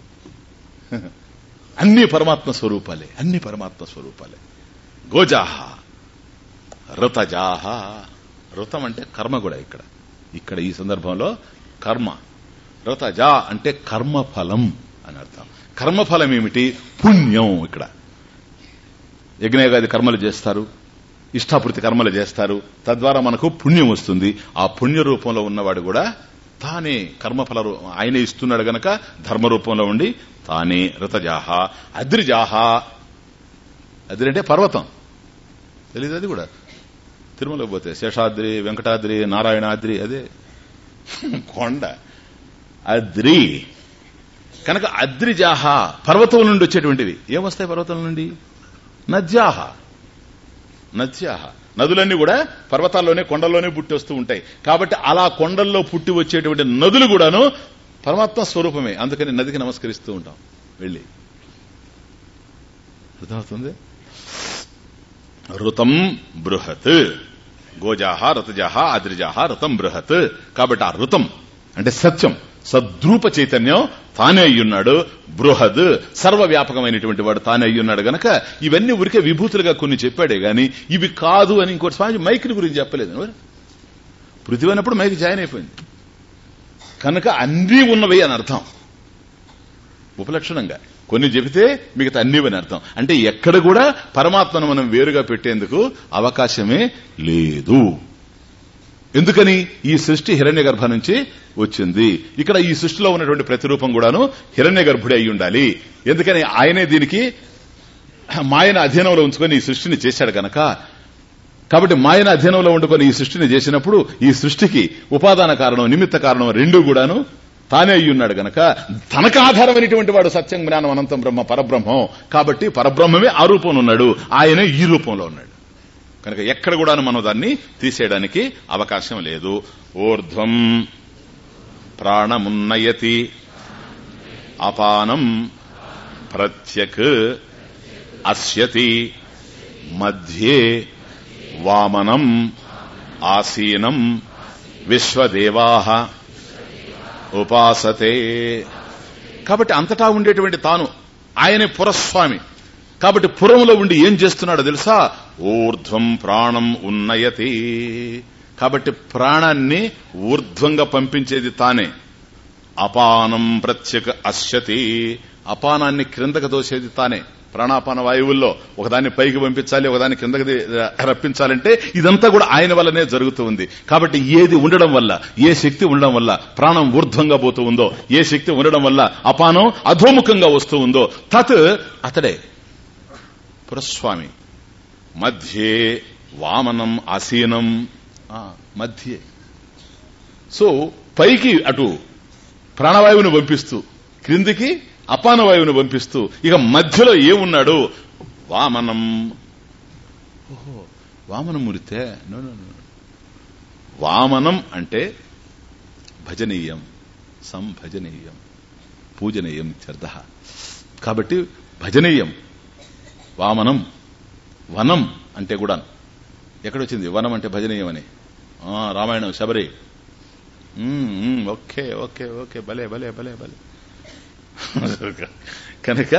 అన్ని పరమాత్మ స్వరూపాలే అన్ని పరమాత్మ స్వరూపాలే గోజాహ ఋతజాహ ఋతం అంటే కర్మ కూడా ఇక్కడ ఇక్కడ ఈ సందర్భంలో కర్మ ఋతజా అంటే కర్మఫలం అని అర్థం కర్మఫలం ఏమిటి పుణ్యం ఇక్కడ యజ్ఞయాగాది కర్మలు చేస్తారు ఇష్టాపృతి కర్మలు చేస్తారు తద్వారా మనకు పుణ్యం వస్తుంది ఆ పుణ్య రూపంలో ఉన్నవాడు కూడా తానే కర్మఫల రూ- ఆయనే ఇస్తున్నాడు గనక ధర్మ రూపంలో ఉండి తానే ఋతజాహ అద్రిజాహ అద్రి అంటే పర్వతం తెలియదు అది కూడా తిరుమలకు పోతే శేషాద్రి వెంకటాద్రి నారాయణాద్రి అదే కొండ అద్రి కనుక అద్రిజాహ పర్వతం నుండి వచ్చేటువంటివి ఏమొస్తాయి పర్వతం నుండి నద్యాహ నద్యాహ నదులన్నీ కూడా పర్వతాల్లోనే కొండల్లోనే పుట్టి వస్తూ ఉంటాయి కాబట్టి అలా కొండల్లో పుట్టి వచ్చేటువంటి నదులు కూడాను పరమాత్మ స్వరూపమే అందుకని నదికి నమస్కరిస్తూ ఉంటాం వెళ్ళి అర్థమవుతుంది ఋతం బృహత్ గోజాహ రతజాహ అద్రిజాహ ఋతం బృహత్ కాబట్టి ఆ ఋతం అంటే సత్యం సద్రూప చైతన్యం తానే అయ్యున్నాడు బృహద్ సర్వవ్యాపకమైనటువంటి వాడు తానే అయ్యున్నాడు గనక ఇవన్నీ ఊరికే విభూతులుగా కొన్ని చెప్పాడే గాని ఇవి కాదు అని ఇంకోటి స్వామి మైకిని గురించి చెప్పలేదు మరి పృథివీ అన్నప్పుడు మైక్ జాయిన్ అయిపోయింది కనుక అన్నీ ఉన్నవి అని అర్థం ఉపలక్షణంగా కొన్ని చెబితే మిగతా అన్ని అని అర్థం అంటే ఎక్కడ కూడా పరమాత్మను మనం వేరుగా పెట్టేందుకు అవకాశమే లేదు ఎందుకని ఈ సృష్టి హిరణ్య గర్భ నుంచి వచ్చింది ఇక్కడ ఈ సృష్టిలో ఉన్నటువంటి ప్రతిరూపం కూడాను హిరణ్య గర్భుడే అయి ఉండాలి ఎందుకని ఆయనే దీనికి మాయన అధీనంలో ఉంచుకొని ఈ సృష్టిని చేశాడు గనక కాబట్టి మాయన అధీనంలో ఉండుకొని ఈ సృష్టిని చేసినప్పుడు ఈ సృష్టికి ఉపాదాన కారణం నిమిత్త కారణం రెండు కూడాను తానే అయి ఉన్నాడు గనక తనకు ఆధారమైనటువంటి వాడు సత్యం జ్ఞానం అనంతం బ్రహ్మ పరబ్రహ్మం కాబట్టి పరబ్రహ్మమే ఆ రూపంలో ఉన్నాడు ఆయనే ఈ రూపంలో ఉన్నాడు కనుక ఎక్కడ కూడాను మనం దాన్ని తీసేయడానికి అవకాశం లేదు ఊర్ధ్వం ప్రాణమున్నయతి అపానం ప్రత్యక్ అస్యతి మధ్యే వామనం ఆసీనం విశ్వదేవా ఉపాసతే కాబట్టి అంతటా ఉండేటువంటి తాను ఆయనే పురస్వామి కాబట్టి పురంలో ఉండి ఏం చేస్తున్నాడో తెలుసా ఊర్ధ్వం ప్రాణం ఉన్నయతి కాబట్టి ప్రాణాన్ని ఊర్ధ్వంగా పంపించేది తానే అపానం ప్రత్యక అశ్యతి అపానాన్ని క్రిందకు దోసేది తానే ప్రాణాపాన వాయువుల్లో ఒకదాన్ని పైకి పంపించాలి ఒకదాన్ని కిందకి ది- రప్పించాలంటే ఇదంతా కూడా ఆయన వల్లనే జరుగుతూ ఉంది కాబట్టి ఏది ఉండడం వల్ల ఏ శక్తి ఉండడం వల్ల ప్రాణం ఊర్ధ్వంగా పోతూ ఉందో ఏ శక్తి ఉండడం వల్ల అపానం అధోముఖంగా వస్తూ ఉందో తత్ అతడే పురస్వామి మధ్యే వామనం ఆసీనం ఆ, మధ్యే సో పైకి అటు ప్రాణవాయువును పంపిస్తూ క్రిందికి అపాన వాయువును పంపిస్తూ ఇక మధ్యలో ఏమున్నాడు వామనం ఓహో వామనమూరితే నో నో నో వామనం అంటే భజనీయం సంభజనీయం పూజనీయం ఇత్యర్థ కాబట్టి భజనీయం వామనం వనం అంటే కూడా ఎక్కడొచ్చింది వనం అంటే భజనీయం అని ఆ, రామాయణం Shabari um, um, okay okay okay భలే భలే భలే భలే కనుక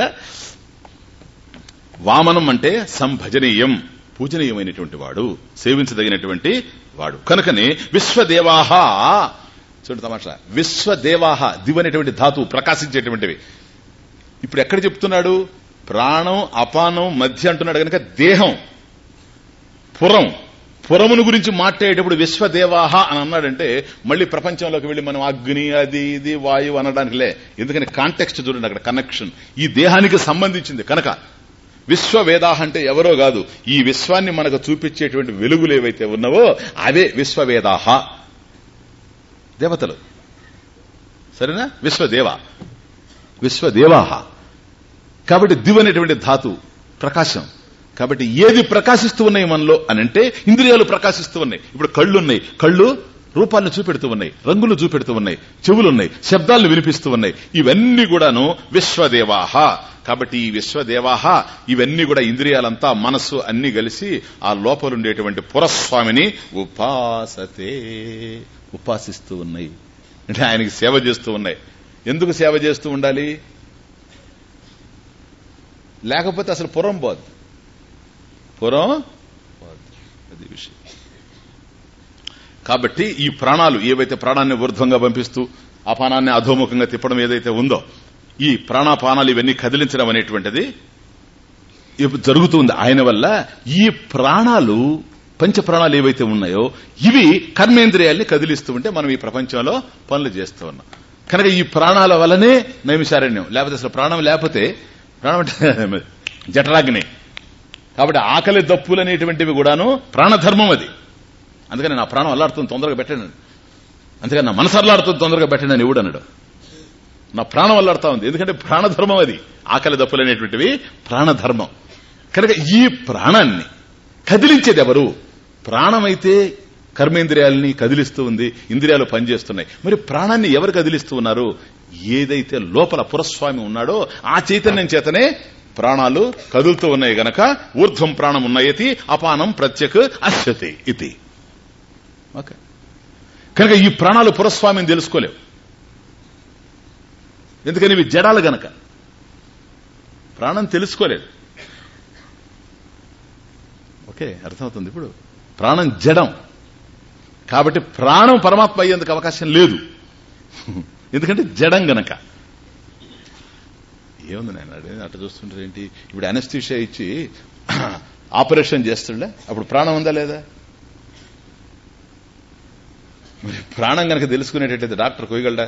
వామనం అంటే సంభజనీయం పూజనీయమైనటువంటి వాడు సేవించదగినటువంటి వాడు కనుకనే విశ్వదేవాహ చూడు తమాషా విశ్వదేవాహ దివనేటువంటి ధాతువు ప్రకాశించేటువంటివి ఇప్పుడు ఎక్కడ చెప్తున్నాడు ప్రాణం అపానం మధ్య అంటున్నాడు కనుక దేహం పురం పురమును గురించి మాట్లాడేటప్పుడు విశ్వదేవాహ అని అన్నాడంటే మళ్ళీ ప్రపంచంలోకి వెళ్లి మనం అగ్ని అది ఇది వాయువు అనడానికి లే ఎందుకని కాంటెక్స్ట్ చూడండి అక్కడ కనెక్షన్ ఈ దేహానికి సంబంధించింది కనుక విశ్వవేదాహ అంటే ఎవరో కాదు ఈ విశ్వాన్ని మనకు చూపించేటువంటి వెలుగులు ఏవైతే ఉన్నావో అవే విశ్వవేదాహ దేవతలు సరేనా విశ్వదేవ విశ్వదేవాహ కాబట్టి దివ్ అనేటువంటి ధాతు ప్రకాశం కాబట్టి ఏది ప్రకాశిస్తూ ఉన్నాయి మనలో అని అంటే ఇంద్రియాలు ప్రకాశిస్తూ ఉన్నాయి ఇప్పుడు కళ్ళు ఉన్నాయి కళ్ళు రూపాలను చూపెడుతూ ఉన్నాయి రంగులు చూపెడుతూ ఉన్నాయి చెవులున్నాయి శబ్దాలను వినిపిస్తూ ఉన్నాయి ఇవన్నీ కూడాను విశ్వదేవాహ కాబట్టి ఈ విశ్వదేవాహ ఇవన్నీ కూడా ఇంద్రియాలంతా మనస్సు అన్ని కలిసి ఆ లోపలుండేటువంటి పురస్వామిని ఉపాసతే ఉపాసిస్తూ ఉన్నాయి అంటే ఆయనకి సేవ చేస్తూ ఉన్నాయి ఎందుకు సేవ చేస్తూ ఉండాలి లేకపోతే అసలు పురం పోద్ది పురం పోద్ది అది విషయం కాబట్టి ఈ ప్రాణాలు ఏవైతే ప్రాణాన్ని ఊర్ధ్వంగా పంపిస్తూ అపానాన్ని అధోముఖంగా తిప్పడం ఏదైతే ఉందో ఈ ప్రాణాపానాలు ఇవన్నీ కదిలించడం అనేటువంటిది ఇప్పుడు జరుగుతుంది ఆయన వల్ల ఈ ప్రాణాలు పంచ ప్రాణాలు ఏవైతే ఉన్నాయో ఇవి కర్మేంద్రియాల్ని కదిలిస్తూ ఉంటే మనం ఈ ప్రపంచంలో పనులు చేస్తూ ఉన్నాం కనుక ఈ ప్రాణాల వల్లనే నైమిషారణ్యం లేకపోతే అసలు ప్రాణం లేకపోతే ప్రాణం అంటే జఠరాగ్ని కాబట్టి ఆకలి దప్పులు అనేటువంటివి కూడాను ప్రాణధర్మం అది అందుకని నా ప్రాణం అల్లాడుతుంది తొందరగా పెట్టండి అందుకని నా మనసు అల్లాడుతుంది తొందరగా పెట్టండి అని ఎవడు అన్నాడు నా ప్రాణం అల్లాడుతా ఉంది ఎందుకంటే ప్రాణధర్మం అది ఆకలి దప్పులు అనేటువంటివి ప్రాణధర్మం కనుక ఈ ప్రాణాన్ని కదిలించేది ఎవరు ప్రాణమైతే కర్మేంద్రియాలని కదిలిస్తూ ఉంది ఇంద్రియాలు పనిచేస్తున్నాయి మరి ప్రాణాన్ని ఎవరు కదిలిస్తూ ఉన్నారు ఏదైతే లోపల పురస్వామి ఉన్నాడో ఆ చైతన్యం చేతనే ప్రాణాలు కదులుతూ ఉన్నాయి గనక ఊర్ధ్వం ప్రాణం ఉన్నయతి అపానం ప్రత్యక్ అశ్యతి ఇది ఓకే కనుక ఈ ప్రాణాలు పురస్వామిని తెలుసుకోలేవు ఎందుకని ఇవి జడాలు గనక ప్రాణం తెలుసుకోలేదు ఓకే అర్థమవుతుంది ఇప్పుడు ప్రాణం జడం కాబట్టి ప్రాణం పరమాత్మ అయ్యేందుకు అవకాశం లేదు ఎందుకంటే జడం గనక ఏముంది నేను అడిగి అట్లా చూస్తుంటారు ఏంటి ఇప్పుడు అనస్థిషియా ఇచ్చి ఆపరేషన్ చేస్తుండే అప్పుడు ప్రాణం ఉందా లేదా మరి ప్రాణం గనక తెలుసుకునేటట్టయితే డాక్టర్ కోయగలడా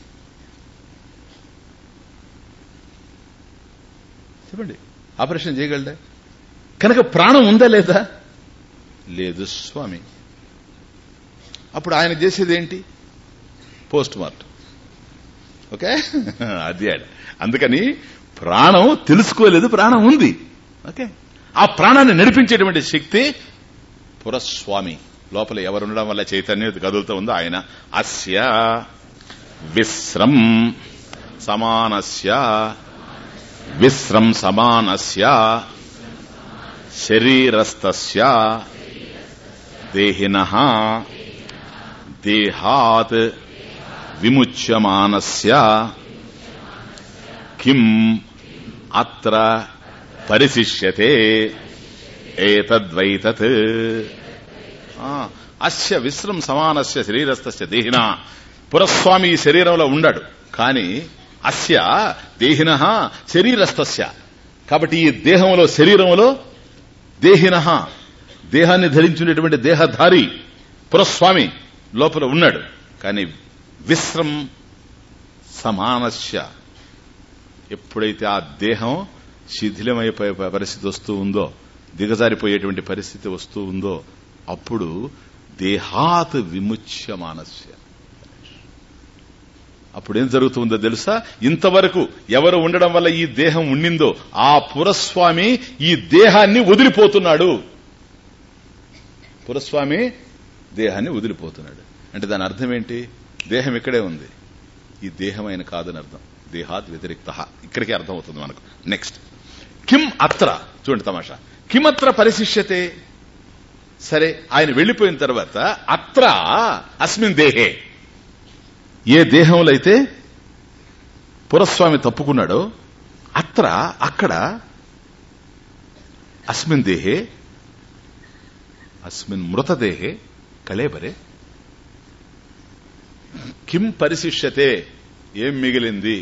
చెప్పండి ఆపరేషన్ చేయగలడా కనుక ప్రాణం ఉందా లేదా లేదు స్వామి అప్పుడు ఆయన చేసేది ఏంటి పోస్ట్ మార్టం ఓకే అది ఆడ. అందుకని ప్రాణం తెలుసుకోలేదు ప్రాణం ఉంది ఓకే ఆ ప్రాణాన్ని నడిపించేటువంటి శక్తి పురస్వామి లోపల ఎవరు ఉండడం వల్ల చైతన్యం కదులుతూ ఉందో ఆయన అస్య విశ్రం సమానస్య విశ్రం సమానస్య శరీరస్థస్య దేహిన దేహాత్ విముచ్యమానస్య కిం అత్ర పరిశిష్యతే ఏతద్వైతత్ ఆ, అస్య విశ్రం సమానస్య శరీరస్థస్య దేహిన పురస్వామి ఈ శరీరంలో ఉండాడు కాని అస్య దేహిన శరీరస్థస్య కాబట్టి ఈ దేహంలో శరీరంలో దేహిన దేహాన్ని ధరించుకునేటువంటి దేహధారి పురస్వామి లోపల ఉన్నాడు కానీ విశ్రం సమానస్య ఎప్పుడైతే ఆ దేహం శిథిలమైపోయే పరిస్థితి వస్తూ ఉందో దిగజారిపోయేటువంటి పరిస్థితి వస్తూ ఉందో అప్పుడు దేహాత్ విముచ్య మానస్య అప్పుడు ఏం జరుగుతుందో తెలుసా ఇంతవరకు ఎవరు ఉండడం వల్ల ఈ దేహం ఉండిందో ఆ పురస్వామి ఈ దేహాన్ని వదిలిపోతున్నాడు పురస్వామి దేహాన్ని వదిలిపోతున్నాడు అంటే దాని అర్థం ఏంటి దేహం ఇక్కడే ఉంది ఈ దేహం ఆయన కాదని అర్థం దేహాత్ వ్యతిరిక్త ఇక్కడికి అర్థమవుతుంది మనకు నెక్స్ట్ కిం అత్ర చూడండి తమాషా కిమత్ర పరిశిష్యతే సరే ఆయన వెళ్లిపోయిన తర్వాత అత్ర అస్మిన్ దేహే ఏ దేహంలో అయితే పురస్వామి తప్పుకున్నాడో అత్ర అక్కడ అస్మిన్ దేహే అస్మిన్ మృతదేహే కళేబరే కిం పరిశిష్యతే ఏం మిగిలింది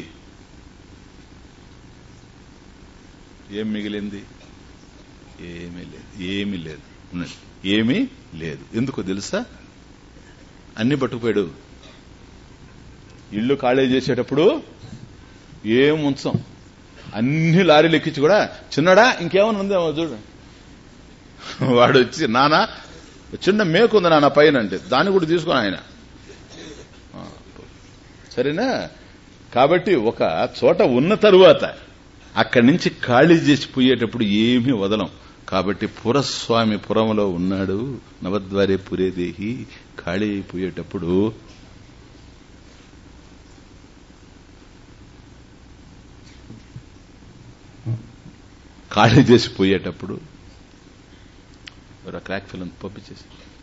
ఏం మిగిలింది ఏమీ లేదు ఏమీ లేదు ఉన్నది ఏమీ లేదు ఎందుకో తెలుసా అన్ని పట్టుకుపోయాడు ఇల్లు ఖాళీ చేసేటప్పుడు ఏం ఉంచాం అన్ని లారీలు ఎక్కించి కూడా చిన్నడా ఇంకేమైనా ఉందేమో చూడు వాడు వచ్చి నానా చిన్న మేకు ఉంది నాన్న పైన అంటే దాన్ని కూడా తీసుకుని ఆయన ఆ, సరేనా కాబట్టి ఒక చోట ఉన్న తరువాత అక్కడి నుంచి ఖాళీ చేసి పోయేటప్పుడు ఏమీ వదలం కాబట్టి పురస్వామి పురంలో ఉన్నాడు నవద్వారే పురేదేహి ఖాళీ అయిపోయేటప్పుడు ఖాళీ చేసి పోయేటప్పుడు క్రాక్ ఫిల్మ్ పంపించేసి